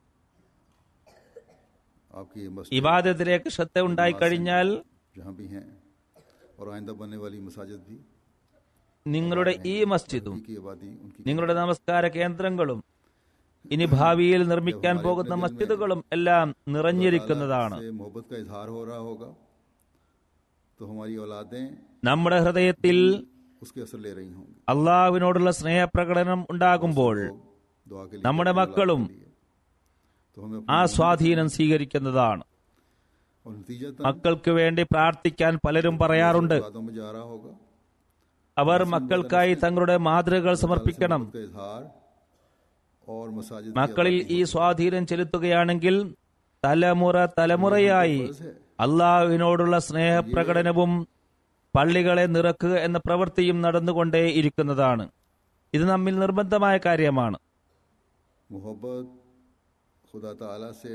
Speaker 1: आपकी ये मस्जिद
Speaker 4: ഇബാദത്തിലേക്ക് ശ്രദ്ധ ഉണ്ടായിക്കഴിഞ്ഞാൽ
Speaker 1: जहाँ भी हैं और आइंदा बनने वाली मसाजिद भी
Speaker 4: നിങ്ങളുടെ ഈ മസ്ജിദും
Speaker 1: की आबादी उनकी
Speaker 4: നിങ്ങളുടെ നമസ്കാര കേന്ദ്രങ്ങളും ഇനി ഭാവിയിൽ നിർമ്മിക്കാൻ പോകുന്ന മസ്ജിദുകളും എല്ലാം നിറഞ്ഞിരിക്കുന്നതാണ്
Speaker 1: से मोहब्बत का इजहार हो रहा होगा तो हमारी औलादें
Speaker 4: നമ്മുടെ ഹൃദയത്തിൽ
Speaker 1: उसके असर ले रही होंगी
Speaker 4: അള്ളാഹുവിനോടുള്ള സ്നേഹപ്രകടനം ഉണ്ടാകുമ്പോൾ
Speaker 1: दुआ के लिए
Speaker 4: നമ്മുടെ മക്കളും
Speaker 1: तो हमें
Speaker 4: ആ സ്വാധീനം സ്വീകരിക്കുന്നതാണ്
Speaker 1: और नतीजा
Speaker 4: മക്കൾക്ക് വേണ്ടി പ്രാർത്ഥിക്കാൻ പലരും പറയാറുണ്ട്
Speaker 1: बातों में जा रहा होगा
Speaker 4: അവർ മക്കൾക്കായി തങ്ങളുടെ മാതൃകകൾ സമർപ്പിക്കണം
Speaker 1: का इजहार और मसाजिद
Speaker 4: മക്കളിൽ ഈ സ്വാധീനം ചെലുത്തുകയാണെങ്കിൽ തലമുറ തലമുറയായി അള്ളാഹുവിനോടുള്ള സ്നേഹപ്രകടനവും പള്ളികളെ നിറക്കുക എന്ന പ്രവൃത്തിയും നടന്നുകൊണ്ടേ ഇരിക്കുന്നതാണ് ഇത് നമ്മിൽ നിർബന്ധമായ കാര്യമാണ്
Speaker 1: मोहब्बत खुदा ताला से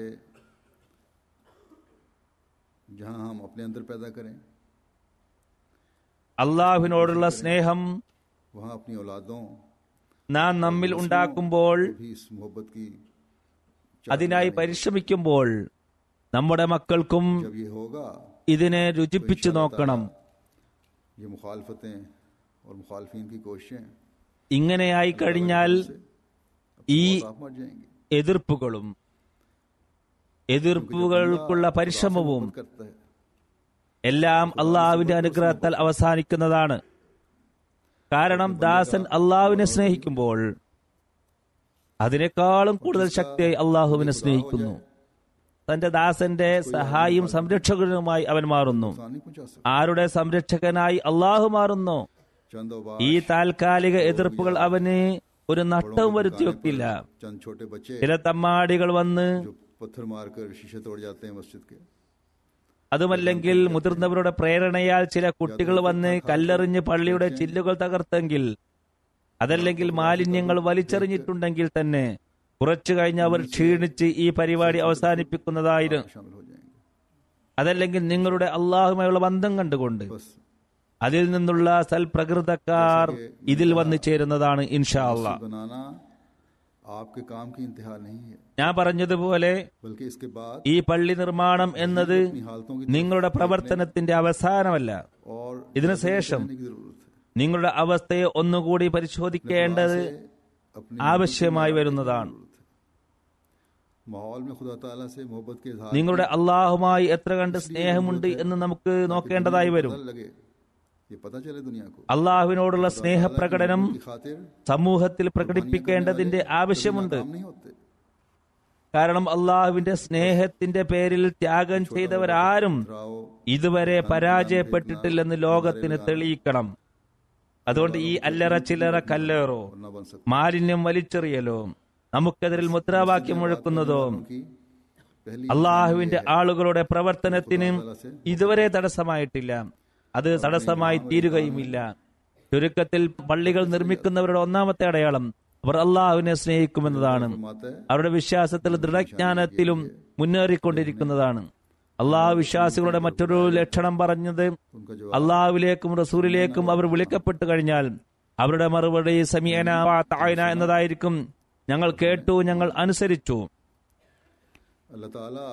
Speaker 1: जहाँ हम अपने अंदर पैदा करें
Speaker 4: അള്ളാഹുവിനോടുള്ള സ്നേഹം
Speaker 1: वहाँ अपनी औलादों
Speaker 4: നാം നമ്മിൽ ഉണ്ടാക്കുമ്പോൾ
Speaker 1: भी इस मोहब्बत की
Speaker 4: അതിനായി പരിശ്രമിക്കുമ്പോൾ നമ്മുടെ മക്കൾക്കും
Speaker 1: जब ये होगा
Speaker 4: ഇതിനെ രുചിപ്പിച്ചു നോക്കണം
Speaker 1: ये मुखालफतें और मुखालफिन की कोशिशें
Speaker 4: ഇങ്ങനെയായി കഴിഞ്ഞാൽ ഈ
Speaker 1: आप मर जाएंगे
Speaker 4: എതിർപ്പുകളും എതിർപ്പുകൾക്കുള്ള പരിശ്രമവും
Speaker 1: करता है
Speaker 4: എല്ലാം അള്ളാഹുവിന്റെ അനുഗ്രഹത്താൽ അവസാനിക്കുന്നതാണ് കാരണം ദാസൻ അള്ളാഹുവിനെ സ്നേഹിക്കുമ്പോൾ അതിനേക്കാളും കൂടുതൽ ശക്തിയായി അള്ളാഹുവിനെ സ്നേഹിക്കുന്നു തന്റെ ദാസന്റെ സഹായിയും സംരക്ഷകനുമായി അവൻ മാറുന്നു
Speaker 1: नुकसान नहीं पहुंचा सकता
Speaker 4: ആരുടെ സംരക്ഷകനായി അള്ളാഹു മാറുന്നു
Speaker 1: चंद और
Speaker 4: ഈ താൽക്കാലിക എതിർപ്പുകൾ അവന് ഒരു നഷ്ടവും വരുത്തി വെക്കില്ല
Speaker 1: चंद छोटे बच्चे
Speaker 4: ചില തമ്മാടികൾ വന്ന്
Speaker 1: जो पत्थर मारकर शीशे तोड़ जाते हैं मस्जिद के
Speaker 4: അതുമല്ലെങ്കിൽ മുതിർന്നവരുടെ പ്രേരണയാൽ ചില കുട്ടികൾ വന്ന് കല്ലെറിഞ്ഞ് പള്ളിയുടെ ചില്ലുകൾ തകർത്തെങ്കിൽ അതല്ലെങ്കിൽ മാലിന്യങ്ങൾ വലിച്ചെറിഞ്ഞിട്ടുണ്ടെങ്കിൽ തന്നെ കുറച്ചു കഴിഞ്ഞ് അവർ ക്ഷീണിച്ച് ഈ പരിപാടി അവസാനിപ്പിക്കുന്നതായിരുന്നു
Speaker 1: शामिल हो जाएंगे
Speaker 4: അതല്ലെങ്കിൽ നിങ്ങളുടെ അള്ളാഹുമായുള്ള ബന്ധം കണ്ടുകൊണ്ട്
Speaker 1: बस
Speaker 4: അതിൽ നിന്നുള്ള സൽപ്രകൃതക്കാർ ഇതിൽ വന്നു ചേരുന്നതാണ് ഇൻഷാ അള്ളാ
Speaker 1: बनाना आपके काम की इंतहा नहीं है
Speaker 4: ഞാൻ പറഞ്ഞതുപോലെ
Speaker 1: बल्कि इसके बाद
Speaker 4: ഈ പള്ളി നിർമ്മാണം എന്നത്
Speaker 1: अपनी हालतों की
Speaker 4: നിങ്ങളുടെ പ്രവർത്തനത്തിന്റെ അവസാനമല്ല
Speaker 1: और
Speaker 4: ഇതിനു ശേഷം
Speaker 1: रहने की जरूरत है
Speaker 4: നിങ്ങളുടെ അവസ്ഥയെ ഒന്നുകൂടി പരിശോധിക്കേണ്ടത്
Speaker 1: अपने
Speaker 4: ആവശ്യമായി വരുന്നതാണ്
Speaker 1: माहौल में खुदा ताला से मोहब्बत के इजहार
Speaker 4: നിങ്ങളുടെ അള്ളാഹുമായി എത്ര കണ്ട് സ്നേഹമുണ്ട് എന്ന് നമുക്ക് നോക്കേണ്ടതായി വരും
Speaker 1: पता लगे ये पता चले दुनिया को
Speaker 4: അള്ളാഹുവിനോടുള്ള സ്നേഹപ്രകടനം
Speaker 1: की खातिर
Speaker 4: സമൂഹത്തിൽ പ്രകടിപ്പിക്കേണ്ടതിന്റെ ആവശ്യമുണ്ട്
Speaker 1: काम नहीं होते
Speaker 4: കാരണം അള്ളാഹുവിന്റെ സ്നേഹത്തിന്റെ പേരിൽ ത്യാഗം ചെയ്തവരാരും
Speaker 1: राव
Speaker 4: ഇതുവരെ പരാജയപ്പെട്ടിട്ടില്ലെന്ന് ലോകത്തിന് തെളിയിക്കണം അതുകൊണ്ട് ഈ അല്ലറ ചില്ലറ കല്ലേറോ
Speaker 1: न बन सकते
Speaker 4: മാലിന്യം വലിച്ചെറിയലോ നമുക്കെതിരിൽ മുദ്രാവാക്യം മുഴക്കുന്നതോ
Speaker 1: की पहली
Speaker 4: അള്ളാഹുവിന്റെ ആളുകളുടെ പ്രവർത്തനത്തിന് ഇതുവരെ തടസ്സമായിട്ടില്ല അത് തടസ്സമായി തീരുകയുമില്ല ചുരുക്കത്തിൽ പള്ളികൾ നിർമ്മിക്കുന്നവരുടെ ഒന്നാമത്തെ അടയാളം അവർ അള്ളാഹുവിനെ സ്നേഹിക്കുമെന്നതാണ്
Speaker 1: फरमाता है
Speaker 4: അവരുടെ വിശ്വാസത്തിൽ ദൃഢജ്ഞാനത്തിലും മുന്നേറിക്കൊണ്ടിരിക്കുന്നതാണ് അള്ളാഹു വിശ്വാസികളുടെ മറ്റൊരു ലക്ഷണം പറഞ്ഞത്
Speaker 1: उनका जो
Speaker 4: അള്ളാഹുവിലേക്കും റസൂലിലേക്കും അവർ വിളിക്കപ്പെട്ടു കഴിഞ്ഞാൽ അവരുടെ മറുപടി സമീന തായന എന്നതായിരിക്കും ഞങ്ങൾ കേട്ടു ഞങ്ങൾ അനുസരിച്ചു
Speaker 1: अल्लाह ताला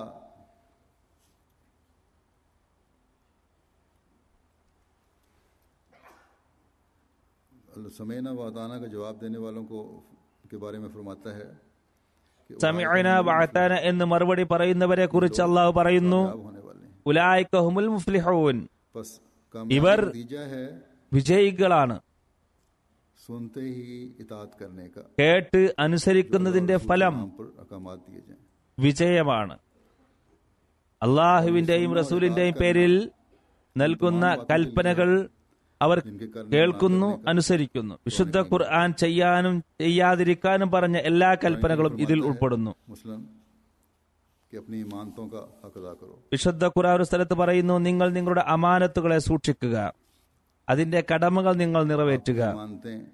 Speaker 1: अल्लाह समेना वादाना का जवाब देने वालों को के बारे में फरमाता है कि
Speaker 4: സമീന വാത്താന എന്ന് മറുപടി പറയുന്നവരെ കുറിച്ച് അള്ളാഹു പറയുന്നു
Speaker 1: कामयाब होने वाले हैं
Speaker 4: ഉലായിക ഹുമുൽ മുഫ്ലിഹൂൻ
Speaker 1: बस
Speaker 4: इवर-
Speaker 1: कामयाब नतीजा है
Speaker 4: വിജയികളാണ്
Speaker 1: सुनते ही इतात करने का
Speaker 4: കേട്ട് അനുസരിക്കുന്നതിന്റെ ഫലം
Speaker 1: नाम पर अकामात दिए जाएं
Speaker 4: വിജയമാണ് അള്ളാഹുവിന്റെയും റസൂലിന്റെയും പേരിൽ നൽകുന്ന കൽപ്പനകൾ അവർ
Speaker 1: जिनके करने
Speaker 4: കേൾക്കുന്നു അനുസരിക്കുന്നു വിശുദ്ധ ഖുർആൻ ചെയ്യാനും ചെയ്യാതിരിക്കാനും പറഞ്ഞ എല്ലാ കൽപ്പനകളും ഇതിൽ ഉൾപ്പെടുന്നു
Speaker 1: मुस्लिम कि अपनी इमानतों का हक अदा करो
Speaker 4: വിശുദ്ധ ഖുർആൻ ഒരു സ്ഥലത്ത് പറയുന്നു നിങ്ങൾ നിങ്ങളുടെ അമാനത്തുകളെ സൂക്ഷിക്കുക അതിന്റെ കടമകൾ നിങ്ങൾ നിറവേറ്റുക
Speaker 1: मानते हैं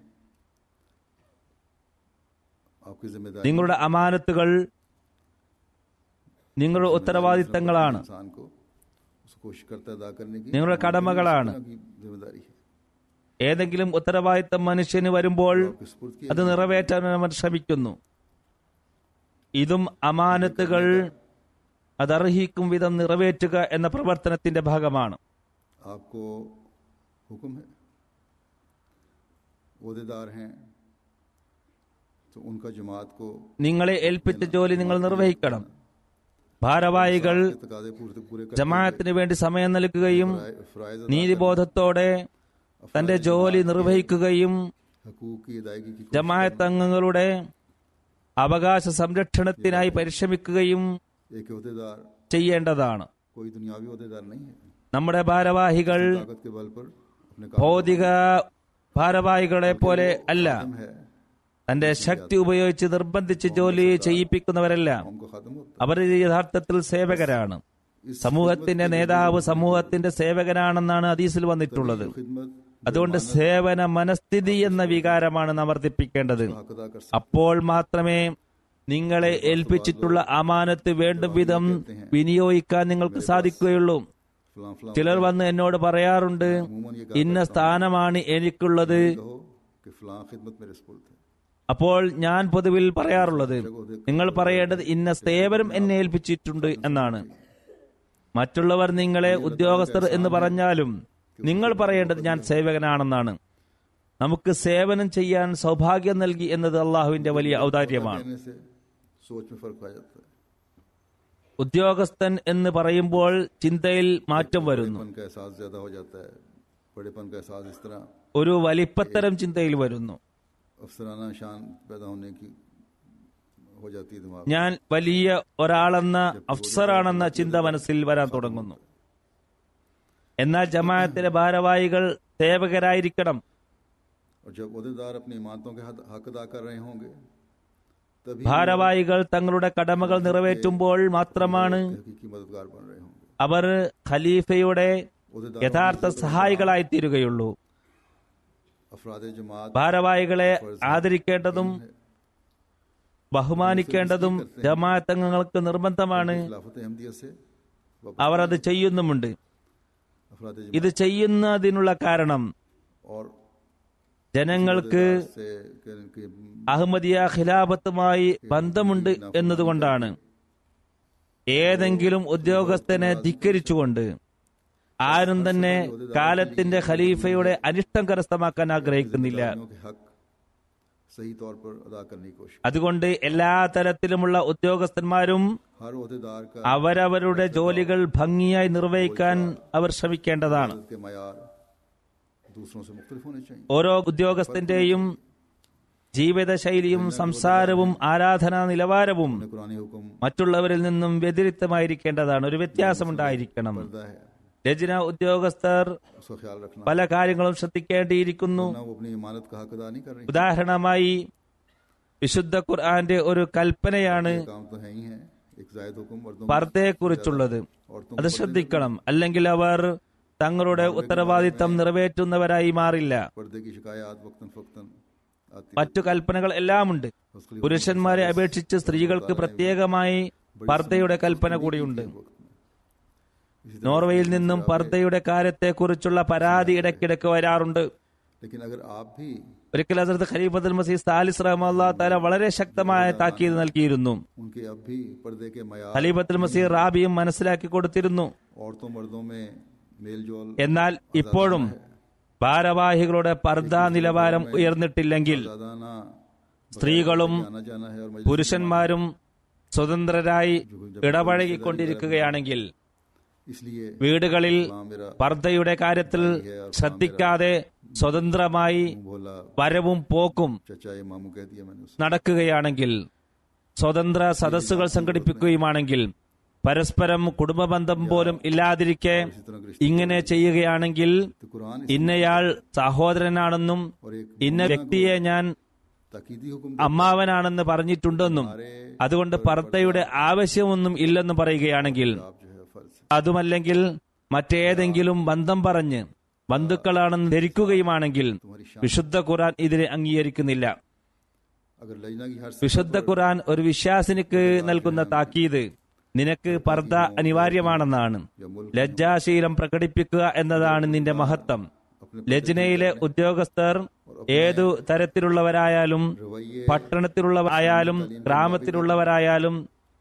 Speaker 1: आपकी जिम्मेदारी
Speaker 4: നിങ്ങളുടെ അമാനത്തുകൾ നിങ്ങളുടെ ഉത്തരവാദിത്തങ്ങളാണ്
Speaker 1: इंसान को उसको कोशिश करता है अदा करने की
Speaker 4: നിങ്ങളുടെ കടമകളാണ്
Speaker 1: की जिम्मेदारी है
Speaker 4: ഏതെങ്കിലും ഉത്തരവാദിത്തം മനുഷ്യന് വരുമ്പോൾ
Speaker 1: आपके सुपुर्द की
Speaker 4: അത് നിറവേറ്റാൻ അവൻ ശ്രമിക്കുന്നു ഇതും അമാനത്തുകൾ അതർഹിക്കും വിധം നിറവേറ്റുക എന്ന പ്രവർത്തനത്തിന്റെ ഭാഗമാണ്
Speaker 1: आपको हुक्म है वहदेदार हैं तो उनका जमात को
Speaker 4: നിങ്ങളെ ഏൽപ്പിച്ച ജോലി നിങ്ങൾ നിർവഹിക്കണം ഭാരവാഹികൾ
Speaker 1: तकाजे पूरे पूरे कर
Speaker 4: ജമാഅത്തിന് വേണ്ടി സമയം നൽകുകയും
Speaker 1: फ़राइज़
Speaker 4: നീതിബോധത്തോടെ തന്റെ ജോലി നിർവഹിക്കുകയും
Speaker 1: हकूक की अदायगी की
Speaker 4: ജമാഅത്ത് അംഗങ്ങളുടെ അവകാശ സംരക്ഷണത്തിനായി പരിശ്രമിക്കുകയും
Speaker 1: एक वहदेदार
Speaker 4: ചെയ്യേണ്ടതാണ്
Speaker 1: कोई दुनियावी वहदेदार नहीं है
Speaker 4: നമ്മുടെ ഭാരവാഹികൾ
Speaker 1: ताकत के बल पर अपने
Speaker 4: ഭൗതിക ഭാരവാഹികളെ പോലെ അല്ല
Speaker 1: काम है
Speaker 4: തന്റെ ശക്തി ഉപയോഗിച്ച് നിർബന്ധിച്ച് ജോലി ചെയ്യിപ്പിക്കുന്നവരല്ല
Speaker 1: कौम को खत्म होता
Speaker 4: അവർ യഥാർത്ഥത്തിൽ സേവകരാണ് സമൂഹത്തിന്റെ നേതാവ് സമൂഹത്തിന്റെ സേവകനാണെന്നാണ് ഹദീസിൽ വന്നിട്ടുള്ളത്
Speaker 1: खिदमत
Speaker 4: അതുകൊണ്ട് സേവന മനസ്ഥിതി എന്ന വികാരമാണ് നാം വർദ്ധിപ്പിക്കേണ്ടത്
Speaker 1: हक अदा कर
Speaker 4: അപ്പോൾ മാത്രമേ നിങ്ങളെ ഏൽപ്പിച്ചിട്ടുള്ള അമാനത്ത് വേണ്ടും വിധം വിനിയോഗിക്കാൻ നിങ്ങൾക്ക് സാധിക്കുകയുള്ളൂ
Speaker 1: फलां फलां
Speaker 4: ചിലർ വന്ന് എന്നോട് പറയാറുണ്ട്
Speaker 1: अमूमन ये
Speaker 4: ഇന്ന സ്ഥാനമാണ് എനിക്കുള്ളത്
Speaker 1: कहो कि फलां खिदमत मेरे स्पुर्द है
Speaker 4: അപ്പോൾ ഞാൻ പൊതുവിൽ പറയാറുള്ളത് നിങ്ങൾ പറയേണ്ടത് ഇന്ന സേവനം എന്നെ ഏൽപ്പിച്ചിട്ടുണ്ട് എന്നാണ് മറ്റുള്ളവർ നിങ്ങളെ ഉദ്യോഗസ്ഥർ എന്ന് പറഞ്ഞാലും നിങ്ങൾ പറയേണ്ടത് ഞാൻ സേവകനാണെന്നാണ് നമുക്ക് സേവനം ചെയ്യാൻ സൗഭാഗ്യം നൽകി എന്നത് അള്ളാഹുവിന്റെ വലിയ ഔദാര്യമാണ്
Speaker 1: कहने से सोच में फर्क आ जाता है
Speaker 4: ഉദ്യോഗസ്ഥൻ എന്ന് പറയുമ്പോൾ ചിന്തയിൽ മാറ്റം വരുന്നു
Speaker 1: बड़ेपन का एहसास ज्यादा हो जाता है बड़ेपन का एहसास इस तरह
Speaker 4: ഒരു വലിപ്പത്തരം ചിന്തയിൽ വരുന്നു
Speaker 1: अफसराना शान पैदा होने की हो जाती है दिमाग
Speaker 4: ഞാൻ വലിയ ഒരാളെന്ന അഫ്സറാണെന്ന ചിന്ത മനസ്സിൽ വരാൻ തുടങ്ങുന്നു എന്നാൽ ജമാഅത്തിലെ ഭാരവാഹികൾ സേവകരായിരിക്കണം
Speaker 1: और जब अहदेदार अपनी इमानतों के हद- हक अदा कर रहे होंगे तभी
Speaker 4: ഭാരവാഹികൾ തങ്ങളുടെ കടമകൾ നിറവേറ്റുമ്പോൾ മാത്രമാണ്
Speaker 1: हकीकी मददगार बन रहे होंगे
Speaker 4: അവർ ഖലീഫയുടെ
Speaker 1: अहदेदार
Speaker 4: യഥാർത്ഥ സഹായികളായി തീരുകയുള്ളൂ
Speaker 1: अफराद जमात
Speaker 4: ഭാരവാഹികളെ ആദരിക്കേണ്ടതും ബഹുമാനിക്കേണ്ടതും ജമാഅത്ത് അംഗങ്ങൾക്ക് നിർബന്ധമാണ്
Speaker 1: खिलाफत अहमदियत से
Speaker 4: അവർ അത് ചെയ്യുന്നുമുണ്ട്
Speaker 1: अफराद
Speaker 4: ഇത് ചെയ്യുന്നതിനുള്ള കാരണം
Speaker 1: और
Speaker 4: ജനങ്ങൾക്ക്
Speaker 1: से के, के
Speaker 4: അഹമ്മദിയ ഖിലാഫത്തുമായി ബന്ധമുണ്ട് എന്നതുകൊണ്ടാണ് ഏതെങ്കിലും ഉദ്യോഗസ്ഥനെ ധിക്കരിച്ചുകൊണ്ട് ആരും തന്നെ കാലത്തിന്റെ ഖലീഫയുടെ അനിഷ്ടം കരസ്ഥമാക്കാൻ ആഗ്രഹിക്കുന്നില്ല
Speaker 1: जिम्मेदारियों के हक सही तौर पर अदा करने की कोशिश
Speaker 4: അതുകൊണ്ട് എല്ലാ തരത്തിലുമുള്ള ഉദ്യോഗസ്ഥന്മാരും
Speaker 1: हर अहदेदार का
Speaker 4: അവരവരുടെ ജോലികൾ ഭംഗിയായി നിർവഹിക്കാൻ അവർ ശ്രമിക്കേണ്ടതാണ്
Speaker 1: के मैार दूसरों से मुख्तलिफ होने चाहिए
Speaker 4: ഓരോ ഉദ്യോഗസ്ഥന്റെയും ജീവിതശൈലിയും സംസാരവും ആരാധനാ നിലവാരവും
Speaker 1: उन्हें कुरानी हुक्म
Speaker 4: മറ്റുള്ളവരിൽ നിന്നും വ്യതിരിക്തമായിരിക്കേണ്ടതാണ് ഒരു വ്യത്യാസമുണ്ടായിരിക്കണം
Speaker 1: पर्दा है
Speaker 4: രചന ഉദ്യോഗസ്ഥർ
Speaker 1: उसका ख्याल रखना
Speaker 4: പല കാര്യങ്ങളും ശ്രദ്ധിക്കേണ്ടിയിരിക്കുന്നു
Speaker 1: ना वो अपनी इमानत का हक अदा नहीं कर रही
Speaker 4: ഉദാഹരണമായി വിശുദ്ധ ഖുർആന്റെ ഒരു കൽപ്പനയാണ്
Speaker 1: ये काम तो है ही है एक जायद हुक्म मर्दों
Speaker 4: പർദ്ദയെക്കുറിച്ചുള്ളത്
Speaker 1: औरतों
Speaker 4: അത് ശ്രദ്ധിക്കണം അല്ലെങ്കിൽ അവർ തങ്ങളുടെ ഉത്തരവാദിത്തം നിറവേറ്റുന്നവരായി മാറില്ല
Speaker 1: पर्दे की शिकायत वक्तन फक्तन आती
Speaker 4: മറ്റു കൽപ്പനകൾ എല്ലാമുണ്ട്
Speaker 1: उसके लिए
Speaker 4: പുരുഷന്മാരെ അപേക്ഷിച്ച് സ്ത്രീകൾക്ക് പ്രത്യേകമായി പർദ്ദയുടെ കൽപ്പന കൂടിയുണ്ട്
Speaker 1: वक्त में इसी तरह
Speaker 4: നോർവേയിൽ നിന്നും പർദ്ദയുടെ കാര്യത്തെക്കുറിച്ചുള്ള പരാതി ഇടയ്ക്കിടയ്ക്ക് വരാറുണ്ട്
Speaker 1: लेकिन अगर आप भी
Speaker 4: ഒരിക്കൽ ഹസരത്ത് ഖലീഫത്തുൽ മസീദ് സാലിസ് റഹ്മല്ലാ താല വളരെ ശക്തമായ താക്കീത് നൽകിയിരുന്നു
Speaker 1: उनके अब भी पर्दे के मैार
Speaker 4: ഖലീഫത്തുൽ മസീദ് റാബിയും മനസ്സിലാക്കി കൊടുത്തിരുന്നു
Speaker 1: औरतों मर्दों में मेल जोल
Speaker 4: എന്നാൽ ഇപ്പോഴും ഭാരവാഹികളുടെ പർദ്ദ നിലവാരം ഉയർന്നിട്ടില്ലെങ്കിൽ
Speaker 1: आजादाना
Speaker 4: സ്ത്രീകളും
Speaker 1: आना जाना है और मजलिस
Speaker 4: പുരുഷന്മാരും സ്വതന്ത്രരായി ഇടപഴകിക്കൊണ്ടിരിക്കുകയാണെങ്കിൽ
Speaker 1: इसलिए
Speaker 4: വീടുകളിൽ
Speaker 1: वहाँ मेरा
Speaker 4: പർദ്ദയുടെ കാര്യത്തിൽ ശ്രദ്ധിക്കാതെ സ്വതന്ത്രമായി
Speaker 1: मुंह बोला
Speaker 4: വരവും പോക്കും
Speaker 1: चचा ये मामू कह दिया मैंने उससे
Speaker 4: നടക്കുകയാണെങ്കിൽ സ്വതന്ത്ര സദസ്സുകൾ സംഘടിപ്പിക്കുകയുമാണെങ്കിൽ പരസ്പരം കുടുംബബന്ധം പോലും ഇല്ലാതിരിക്കെ
Speaker 1: इसी तरह के रिश्ते
Speaker 4: ഇങ്ങനെ ചെയ്യുകയാണെങ്കിൽ
Speaker 1: तो कुरान
Speaker 4: ഇന്നയാൾ സഹോദരനാണെന്നും
Speaker 1: और एक
Speaker 4: ഇന്ന വ്യക്തിയെ ഞാൻ
Speaker 1: ताकीदी हुक्म
Speaker 4: അമ്മാവനാണെന്ന് പറഞ്ഞിട്ടുണ്ടെന്നും അതുകൊണ്ട് പർദ്ദയുടെ ആവശ്യമൊന്നും ഇല്ലെന്ന് പറയുകയാണെങ്കിൽ
Speaker 1: आप जो है फर्ज
Speaker 4: അതുമല്ലെങ്കിൽ മറ്റേതെങ്കിലും ബന്ധം പറഞ്ഞ് ബന്ധുക്കളാണെന്ന് ധരിക്കുകയുമാണെങ്കിൽ
Speaker 1: तुम्हारी शान
Speaker 4: വിശുദ്ധ ഖുർആൻ ഇതിനെ അംഗീകരിക്കുന്നില്ല
Speaker 1: अगर लजना की हर
Speaker 4: വിശുദ്ധ ഖുർആൻ ഒരു വിശ്വാസിനിക്ക് നൽകുന്ന താക്കീത് നിനക്ക് പർദ്ദ അനിവാര്യമാണെന്നാണ്
Speaker 1: या मुल्क
Speaker 4: ലജ്ജാശീലം പ്രകടിപ്പിക്കുക എന്നതാണ് നിന്റെ മഹത്വം
Speaker 1: अपने
Speaker 4: ലജ്നയിലെ ഉദ്യോഗസ്ഥർ ഏതു തരത്തിലുള്ളവരായാലും
Speaker 1: रवैये
Speaker 4: പട്ടണത്തിലുള്ളവരായാലും ഗ്രാമത്തിലുള്ളവരായാലും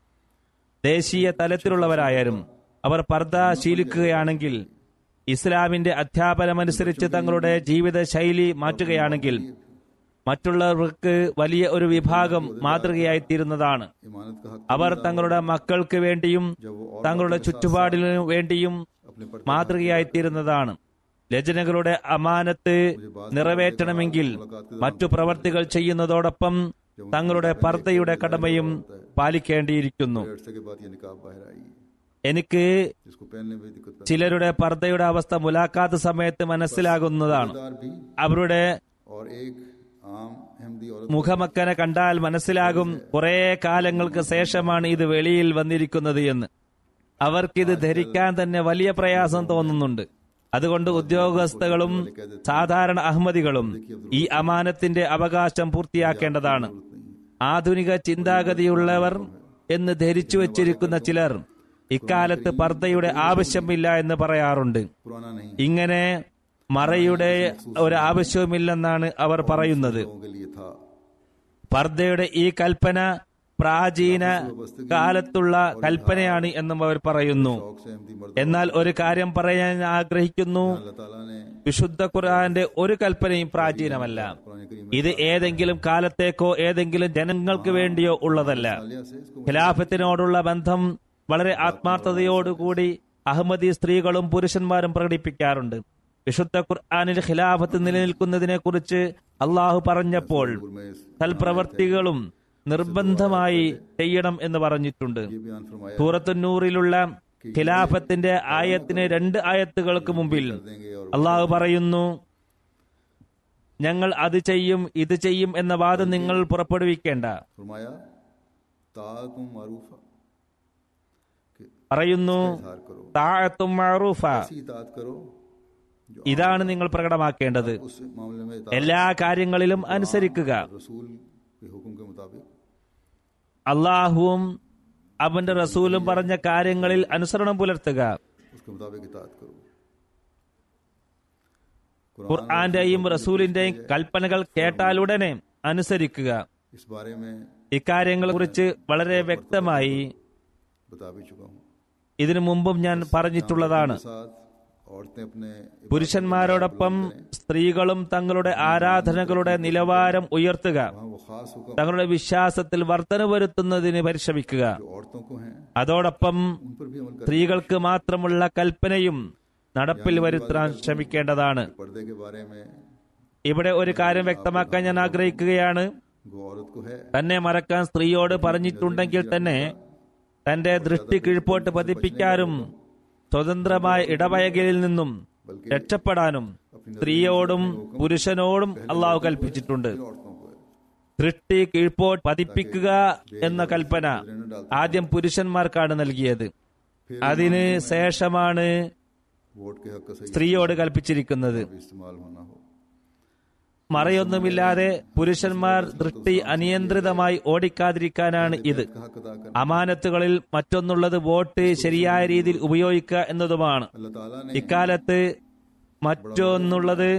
Speaker 4: ദേശീയ തലത്തിലുള്ളവരായാലും അവർ പർദ്ദ ശീലിക്കുകയാണെങ്കിൽ ഇസ്ലാമിന്റെ അധ്യാപനമനുസരിച്ച് തങ്ങളുടെ ജീവിത ശൈലി മാറ്റുകയാണെങ്കിൽ മറ്റുള്ളവർക്ക് വലിയ ഒരു വിഭാഗം മാതൃകയായി തീരുന്നതാണ്
Speaker 1: इमानत का हक
Speaker 4: അവർ തങ്ങളുടെ മക്കൾക്ക് വേണ്ടിയും
Speaker 1: जब वो और
Speaker 4: തങ്ങളുടെ ചുറ്റുപാടിനു വേണ്ടിയും
Speaker 1: अपने पर
Speaker 4: മാതൃകയായി തീരുന്നതാണ് രചനകളുടെ അമാനത്ത് നിറവേറ്റണമെങ്കിൽ മറ്റു പ്രവർത്തികൾ ചെയ്യുന്നതോടൊപ്പം തങ്ങളുടെ പർദ്ദയുടെ കടമയും പാലിക്കേണ്ടിയിരിക്കുന്നു
Speaker 1: अरसे के बाद ये निकाब बाहर आई
Speaker 4: എനിക്ക്
Speaker 1: जिसको पहनने में दिक्कत पैदा
Speaker 4: ചിലരുടെ പർദ്ദയുടെ അവസ്ഥ മുലാഖാത്ത് സമയത്ത് മനസ്സിലാകുന്നതാണ്
Speaker 1: दार भी
Speaker 4: അവരുടെ
Speaker 1: और एक आम अहमदी औरत
Speaker 4: മുഖമക്കനെ കണ്ടാൽ മനസ്സിലാകും കുറെ കാലങ്ങൾക്ക് ശേഷമാണ് ഇത് വെളിയിൽ വന്നിരിക്കുന്നത് എന്ന് അവർക്കിത് ധരിക്കാൻ തന്നെ വലിയ പ്രയാസം തോന്നുന്നുണ്ട് അതുകൊണ്ട് ഉദ്യോഗസ്ഥകളും സാധാരണ അഹമ്മദികളും ഈ അമാനത്തിന്റെ അവകാശം പൂർത്തിയാക്കേണ്ടതാണ് ആധുനിക ചിന്താഗതിയുള്ളവർ എന്ന് ധരിച്ചു വച്ചിരിക്കുന്ന ചിലർ ഇക്കാലത്ത് പർദ്ദയുടെ ആവശ്യമില്ല എന്ന് പറയാറുണ്ട്
Speaker 1: पुराना नहीं
Speaker 4: ഇങ്ങനെ മറയുടെ ഒരു ആവശ്യവുമില്ലെന്നാണ് അവർ പറയുന്നത്
Speaker 1: लोगों के लिए था
Speaker 4: പർദ്ദയുടെ ഈ കൽപ്പന പ്രാചീന കാലത്തുള്ള കൽപ്പനയാണ് എന്നും അവർ പറയുന്നു
Speaker 1: शौक से अहमदी मर्द
Speaker 4: എന്നാൽ ഒരു കാര്യം പറയാൻ ആഗ്രഹിക്കുന്നു
Speaker 1: अल्लाह ताला ने
Speaker 4: വിശുദ്ധ ഖുർആന്റെ ഒരു കൽപ്പനയും പ്രാചീനമല്ല
Speaker 1: कुरान करीम
Speaker 4: ഇത് ഏതെങ്കിലും കാലത്തേക്കോ ഏതെങ്കിലും ജനങ്ങൾക്ക് വേണ്ടിയോ ഉള്ളതല്ല
Speaker 1: में से इसको
Speaker 4: ഖിലാഫത്തിനോടുള്ള ബന്ധം വളരെ ആത്മാർത്ഥതയോടുകൂടി അഹമ്മദി സ്ത്രീകളും പുരുഷന്മാരും പ്രകടിപ്പിക്കാറുണ്ട് വിശുദ്ധ ഖുർആാനിൽ ഖിലാഫത്ത് നിലനിൽക്കുന്നതിനെ കുറിച്ച് അള്ളാഹു പറഞ്ഞപ്പോൾ
Speaker 1: में इस-
Speaker 4: സൽപ്രവർത്തികളും നിർബന്ധമായി ചെയ്യണം എന്ന് പറഞ്ഞിട്ടുണ്ട്
Speaker 1: ये बयान फरमाया
Speaker 4: സൂറത്തുന്നൂറിലുള്ള ഖിലാഫത്തിന്റെ ആയത്തിന് രണ്ട് ആയത്തുകൾക്ക് മുമ്പിൽ
Speaker 1: देंगे और
Speaker 4: അള്ളാഹു പറയുന്നു ഞങ്ങൾ അത് ചെയ്യും ഇത് ചെയ്യും എന്ന വാദം നിങ്ങൾ പുറപ്പെടുവിക്കേണ്ട
Speaker 1: फरमाया तातुम मारूफा कि
Speaker 4: പറയുന്നു
Speaker 1: इजहार करो
Speaker 4: താഴത്തും മഅറൂഫ
Speaker 1: ऐसी इतात करो जो
Speaker 4: ഇതാണ് നിങ്ങൾ പ്രകടമാക്കേണ്ടത്
Speaker 1: उस मामले में इतात
Speaker 4: എല്ലാ കാര്യങ്ങളിലും അനുസരിക്കുക
Speaker 1: रसूल के हुक्म के मुताबिक
Speaker 4: അള്ളാഹുവും അവന്റെ റസൂലും പറഞ്ഞ കാര്യങ്ങളിൽ അനുസരണം പുലർത്തുക
Speaker 1: उसके मुताबिक इतात करो
Speaker 4: ഖുർആന്റെയും റസൂലിന്റെയും കൽപ്പനകൾ കേട്ടാലുടനെ അനുസരിക്കുക
Speaker 1: इस बारे में
Speaker 4: ഇക്കാര്യങ്ങളെ കുറിച്ച് വളരെ വ്യക്തമായി
Speaker 1: बता भी चुका हूँ
Speaker 4: ഇതിനു മുമ്പും ഞാൻ പറഞ്ഞിട്ടുള്ളതാണ്
Speaker 1: के साथ औरतें अपने
Speaker 4: പുരുഷന്മാരോടൊപ്പം സ്ത്രീകളും തങ്ങളുടെ ആരാധനകളുടെ നിലവാരം ഉയർത്തുക
Speaker 1: वहाँ वो खास हुक्म
Speaker 4: തങ്ങളുടെ വിശ്വാസത്തിൽ വർധന വരുത്തുന്നതിന് പരിശ്രമിക്കുക
Speaker 1: जो औरतों को हैं
Speaker 4: അതോടൊപ്പം
Speaker 1: उन पर भी अमल कर
Speaker 4: സ്ത്രീകൾക്ക് മാത്രമുള്ള കൽപ്പനയും നടപ്പിൽ വരുത്താൻ ശ്രമിക്കേണ്ടതാണ്
Speaker 1: पर्दे के बारे में
Speaker 4: ഇവിടെ ഒരു കാര്യം വ്യക്തമാക്കാൻ ഞാൻ ആഗ്രഹിക്കുകയാണ്
Speaker 1: वो औरत को है
Speaker 4: തന്നെ മറക്കാൻ സ്ത്രീയോട് പറഞ്ഞിട്ടുണ്ടെങ്കിൽ തന്നെ തന്റെ ദൃഷ്ടി കീഴ്പോട്ട് പതിപ്പിക്കാനും സ്വതന്ത്രമായ ഇടപഴകലിൽ നിന്നും രക്ഷപ്പെടാനും സ്ത്രീയോടും പുരുഷനോടും അള്ളാഹു കൽപ്പിച്ചിട്ടുണ്ട്
Speaker 1: औरतों को है
Speaker 4: ദൃഷ്ടി കീഴ്പോട്ട് പതിപ്പിക്കുക എന്ന കൽപ്പന ആദ്യം പുരുഷന്മാർക്കാണ് നൽകിയത് അതിന് ശേഷമാണ്
Speaker 1: वोट के हक का सही
Speaker 4: സ്ത്രീയോട് കൽപ്പിച്ചിരിക്കുന്നത്
Speaker 1: इस्तेमाल होना हो
Speaker 4: മറയൊന്നുമില്ലാതെ പുരുഷന്മാർ ദൃഷ്ടി അനിയന്ത്രിതമായി ഓടിക്കാതിരിക്കാനാണ് ഇത്
Speaker 1: का हक अदा कर
Speaker 4: അമാനത്തുകളിൽ മറ്റൊന്നുള്ളത് വോട്ട് ശരിയായ രീതിയിൽ ഉപയോഗിക്കുക എന്നതുമാണ്
Speaker 1: अल्लाह ताला ने
Speaker 4: ഇക്കാലത്ത് മറ്റൊന്നുള്ളത്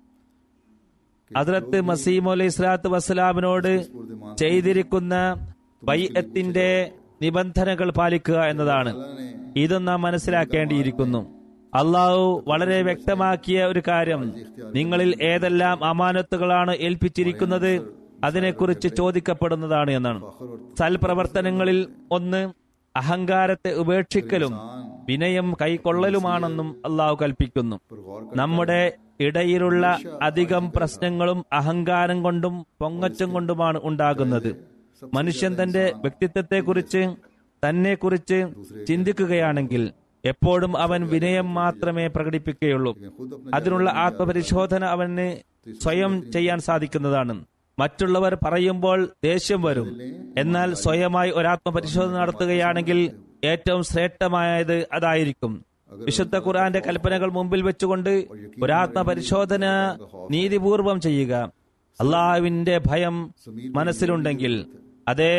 Speaker 4: ഹദ്രത്ത് മസീമു അലൈഹി സ്വലാത്തു വസ്സലാമിനോട് ചെയ്തിരിക്കുന്ന ബൈഅത്തിന്റെ നിബന്ധനകൾ പാലിക്കുക എന്നതാണ് ഇതും നാം മനസ്സിലാക്കേണ്ടിയിരിക്കുന്നു അള്ളാഹു വളരെ വ്യക്തമാക്കിയ ഒരു കാര്യം നിങ്ങളിൽ ഏതെല്ലാം അമാനത്തുകളാണ് ഏൽപ്പിച്ചിരിക്കുന്നത് അതിനെക്കുറിച്ച് ചോദിക്കപ്പെടുന്നതാണ് എന്നാണ് സൽപ്രവർത്തനങ്ങളിൽ ഒന്ന് അഹങ്കാരത്തെ ഉപേക്ഷിക്കലും വിനയം കൈക്കൊള്ളലുമാണെന്നും അള്ളാഹു കൽപ്പിക്കുന്നു
Speaker 1: पर गौर
Speaker 4: നമ്മുടെ ഇടയിലുള്ള അധികം പ്രശ്നങ്ങളും അഹങ്കാരം കൊണ്ടും പൊങ്ങച്ചം കൊണ്ടുമാണ് ഉണ്ടാകുന്നത് മനുഷ്യൻ തന്റെ വ്യക്തിത്വത്തെക്കുറിച്ച് തന്നെക്കുറിച്ച് ചിന്തിക്കുകയാണെങ്കിൽ എപ്പോഴും അവൻ വിനയം മാത്രമേ പ്രകടിപ്പിക്കുകയുള്ളൂ
Speaker 1: लेकिन खुद अपने
Speaker 4: അതിനുള്ള ആത്മപരിശോധന അവന് സ്വയം ചെയ്യാൻ സാധിക്കുന്നതാണ് മറ്റുള്ളവർ പറയുമ്പോൾ ദേഷ്യം വരും എന്നാൽ സ്വയമായി ഒരാത്മപരിശോധന നടത്തുകയാണെങ്കിൽ ഏറ്റവും ശ്രേഷ്ഠമായത് അതായിരിക്കും വിശുദ്ധ ഖുർആന്റെ കൽപ്പനകൾ മുമ്പിൽ വെച്ചുകൊണ്ട് ഒരാത്മപരിശോധന നീതിപൂർവം ചെയ്യുക അള്ളാഹുവിന്റെ ഭയം മനസ്സിലുണ്ടെങ്കിൽ അതേ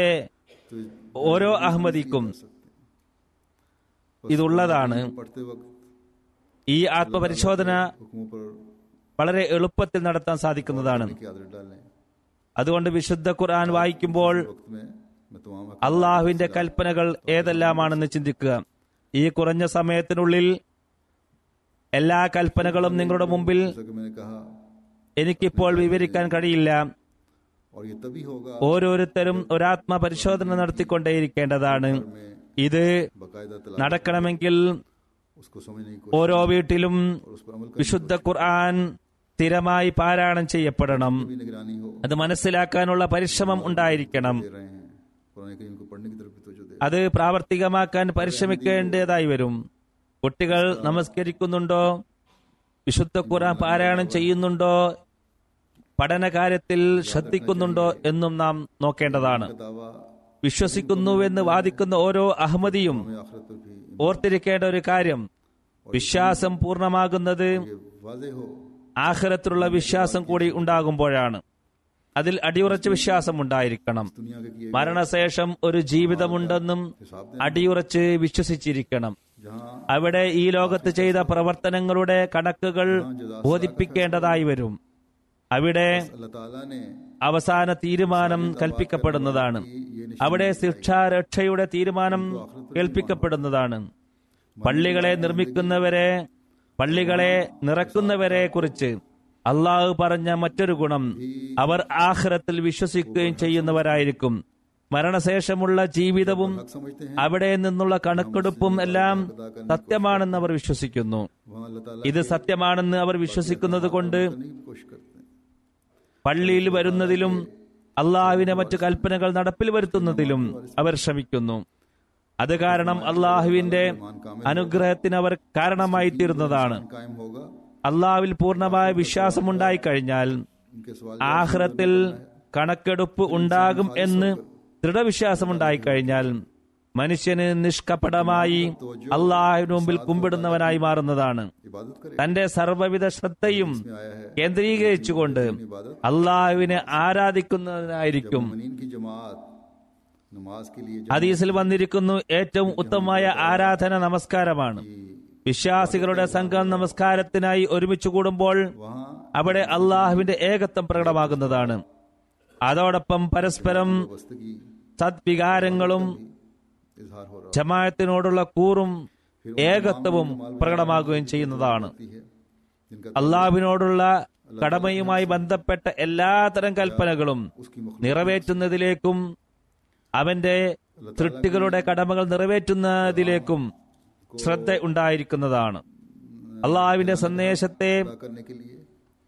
Speaker 4: ഓരോ അഹമ്മദിക്കും ഇതുള്ളതാണ്
Speaker 1: पढ़ते वक्त
Speaker 4: ഈ ആത്മപരിശോധന
Speaker 1: हुक्मों पर
Speaker 4: വളരെ എളുപ്പത്തിൽ നടത്താൻ സാധിക്കുന്നതാണ്
Speaker 1: की आदत डालें
Speaker 4: അതുകൊണ്ട് വിശുദ്ധ ഖുർആൻ വായിക്കുമ്പോൾ
Speaker 1: वक्त में मैं तमाम हक
Speaker 4: അള്ളാഹുവിന്റെ കൽപ്പനകൾ ഏതെല്ലാമാണെന്ന് ചിന്തിക്കുക ഈ കുറഞ്ഞ സമയത്തിനുള്ളിൽ എല്ലാ കൽപ്പനകളും നിങ്ങളുടെ മുമ്പിൽ
Speaker 1: जैसा कि मैंने कहा
Speaker 4: എനിക്കിപ്പോൾ വിവരിക്കാൻ കഴിയില്ല
Speaker 1: और ये तभी होगा
Speaker 4: ഓരോരുത്തരും ഒരാത്മ പരിശോധന നടത്തിക്കൊണ്ടേയിരിക്കേണ്ടതാണ്
Speaker 1: में
Speaker 4: ഇത്
Speaker 1: बाकायदा तला
Speaker 4: നടക്കണമെങ്കിൽ
Speaker 1: उसको समझने की
Speaker 4: ഓരോ വീട്ടിലും
Speaker 1: और उस पर अमल करने
Speaker 4: വിശുദ്ധ ഖുർആൻ സ്ഥിരമായി പാരായണം ചെയ്യപ്പെടണം
Speaker 1: की भी निगरानी हो
Speaker 4: അത് മനസ്സിലാക്കാനുള്ള പരിശ്രമം ഉണ്ടായിരിക്കണം
Speaker 1: दे रहे हैं कुरान करीम को पढ़ने की तरफ भी तवज्जो दे
Speaker 4: അത് പ്രാവർത്തികമാക്കാൻ പരിശ്രമിക്കേണ്ടതായി വരും കുട്ടികൾ നമസ്കരിക്കുന്നുണ്ടോ വിശുദ്ധ ഖുർആൻ പാരായണം ചെയ്യുന്നുണ്ടോ പഠന കാര്യത്തിൽ ശ്രദ്ധിക്കുന്നുണ്ടോ എന്നും നാം നോക്കേണ്ടതാണ്
Speaker 1: का दावा
Speaker 4: വിശ്വസിക്കുന്നുവെന്ന് വാദിക്കുന്ന ഓരോ അഹമ്മദിയും
Speaker 1: हमें आखिरत पर भी
Speaker 4: ഓർത്തിരിക്കേണ്ട ഒരു കാര്യം വിശ്വാസം പൂർണ്ണമാകുന്നത്
Speaker 1: ये वाजे हो
Speaker 4: ആഖിറത്തിലുള്ള വിശ്വാസം കൂടി ഉണ്ടാകുമ്പോഴാണ് അതിൽ അടിയുറച്ച വിശ്വാസം ഉണ്ടായിരിക്കണം
Speaker 1: दुनिया के किए
Speaker 4: മരണശേഷം ഒരു ജീവിതമുണ്ടെന്നും അടിയുറച്ച് വിശ്വസിച്ചിരിക്കണം
Speaker 1: जहाँ
Speaker 4: അവിടെ ഈ ലോകത്ത് ചെയ്ത പ്രവർത്തനങ്ങളുടെ കണക്കുകൾ ബോധിപ്പിക്കേണ്ടതായി വരും അവിടെ
Speaker 1: अल्लाह ताला ने
Speaker 4: അവസാന തീരുമാനം കൽപ്പിക്കപ്പെടുന്നതാണ് അവിടെ ശിക്ഷാരക്ഷയുടെ തീരുമാനം കേൾപ്പിക്കപ്പെടുന്നതാണ് പള്ളികളെ നിർമ്മിക്കുന്നവരെ പള്ളികളെ നിറക്കുന്നവരെ കുറിച്ച് അള്ളാഹു പറഞ്ഞ മറ്റൊരു ഗുണം അവർ ആഖിറത്തിൽ വിശ്വസിക്കുകയും ചെയ്യുന്നവരായിരിക്കും മരണശേഷമുള്ള ജീവിതവും
Speaker 1: हक समझते हैं
Speaker 4: അവിടെ നിന്നുള്ള കണക്കെടുപ്പും എല്ലാം സത്യമാണെന്ന് അവർ വിശ്വസിക്കുന്നു
Speaker 1: वहाँ अल्लाह ताला
Speaker 4: ഇത് സത്യമാണെന്ന് അവർ വിശ്വസിക്കുന്നത് കൊണ്ട്
Speaker 1: करने की कोशिश करते हैं
Speaker 4: പള്ളിയിൽ വരുന്നതിലും അള്ളാഹുവിനെ മറ്റു കൽപ്പനകൾ നടപ്പിൽ വരുത്തുന്നതിലും അവർ ശ്രമിക്കുന്നു അത് കാരണം അള്ളാഹുവിന്റെ അനുഗ്രഹത്തിന് അവർ കാരണമായി തീർന്നതാണ്
Speaker 1: कायम होगा
Speaker 4: അള്ളാഹുവിൽ പൂർണ്ണമായ വിശ്വാസമുണ്ടായി കഴിഞ്ഞാൽ
Speaker 1: उनके सवाल
Speaker 4: ആഹ്റത്തിൽ കണക്കെടുപ്പ് ഉണ്ടാകും എന്ന് ദൃഢവിശ്വാസമുണ്ടായി കഴിഞ്ഞാൽ മനുഷ്യന് നിഷ്കപടമായി അള്ളാഹുവിന് മുമ്പിൽ കുമ്പിടുന്നവനായി മാറുന്നതാണ്
Speaker 1: इबादत करे
Speaker 4: തന്റെ സർവ്വവിധ ശ്രദ്ധയും
Speaker 1: में आया है
Speaker 4: കേന്ദ്രീകരിച്ചുകൊണ്ട്
Speaker 1: इबादत
Speaker 4: അള്ളാഹുവിനെ ആരാധിക്കുന്നതിനായിരിക്കും
Speaker 1: मनीन की जमात नमाज के लिए
Speaker 4: ഹദീസിൽ വന്നിരിക്കുന്നു ഏറ്റവും ഉത്തമമായ ആരാധന നമസ്കാരമാണ് വിശ്വാസികളുടെ സംഘം നമസ്കാരത്തിനായി ഒരുമിച്ച് കൂടുമ്പോൾ
Speaker 1: वहाँ
Speaker 4: അവിടെ അള്ളാഹുവിന്റെ ഏകത്വം പ്രകടമാകുന്നതാണ് അതോടൊപ്പം പരസ്പരം
Speaker 1: वस्तगी
Speaker 4: സദ്വികാരങ്ങളും
Speaker 1: इजहार हो रहा
Speaker 4: ജമാഅത്തിനോടുള്ള കൂറും ഏകത്വവും പ്രകടമാകുകയും ചെയ്യുന്നതാണ്
Speaker 1: होती है जिनका
Speaker 4: അള്ളാഹുവിനോടുള്ള കടമയുമായി ബന്ധപ്പെട്ട എല്ലാതരം കൽപ്പനകളും
Speaker 1: उसकी मखलूक
Speaker 4: നിറവേറ്റുന്നതിലേക്കും അവന്റെ സൃഷ്ടികളുടെ കടമകൾ നിറവേറ്റുന്നതിലേക്കും ശ്രദ്ധ ഉണ്ടായിരിക്കുന്നതാണ് അള്ളാഹുവിന്റെ സന്ദേശത്തെ
Speaker 1: अदा करने के लिए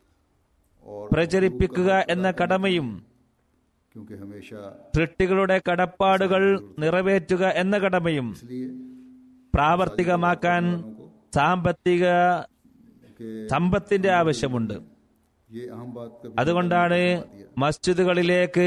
Speaker 1: और
Speaker 4: പ്രചരിപ്പിക്കുക എന്ന കടമയും
Speaker 1: क्योंकि हमेशा
Speaker 4: സൃഷ്ടികളുടെ കടപ്പാടുകൾ നിറവേറ്റുക എന്ന കടമയും
Speaker 1: इसलिए
Speaker 4: പ്രാവർത്തികമാക്കാൻ സാമ്പത്തിക
Speaker 1: कि
Speaker 4: സമ്പത്തിന്റെ ആവശ്യമുണ്ട്
Speaker 1: ये अहम बात कभी
Speaker 4: അതുകൊണ്ടാണ് മസ്ജിദുകളിലേക്ക്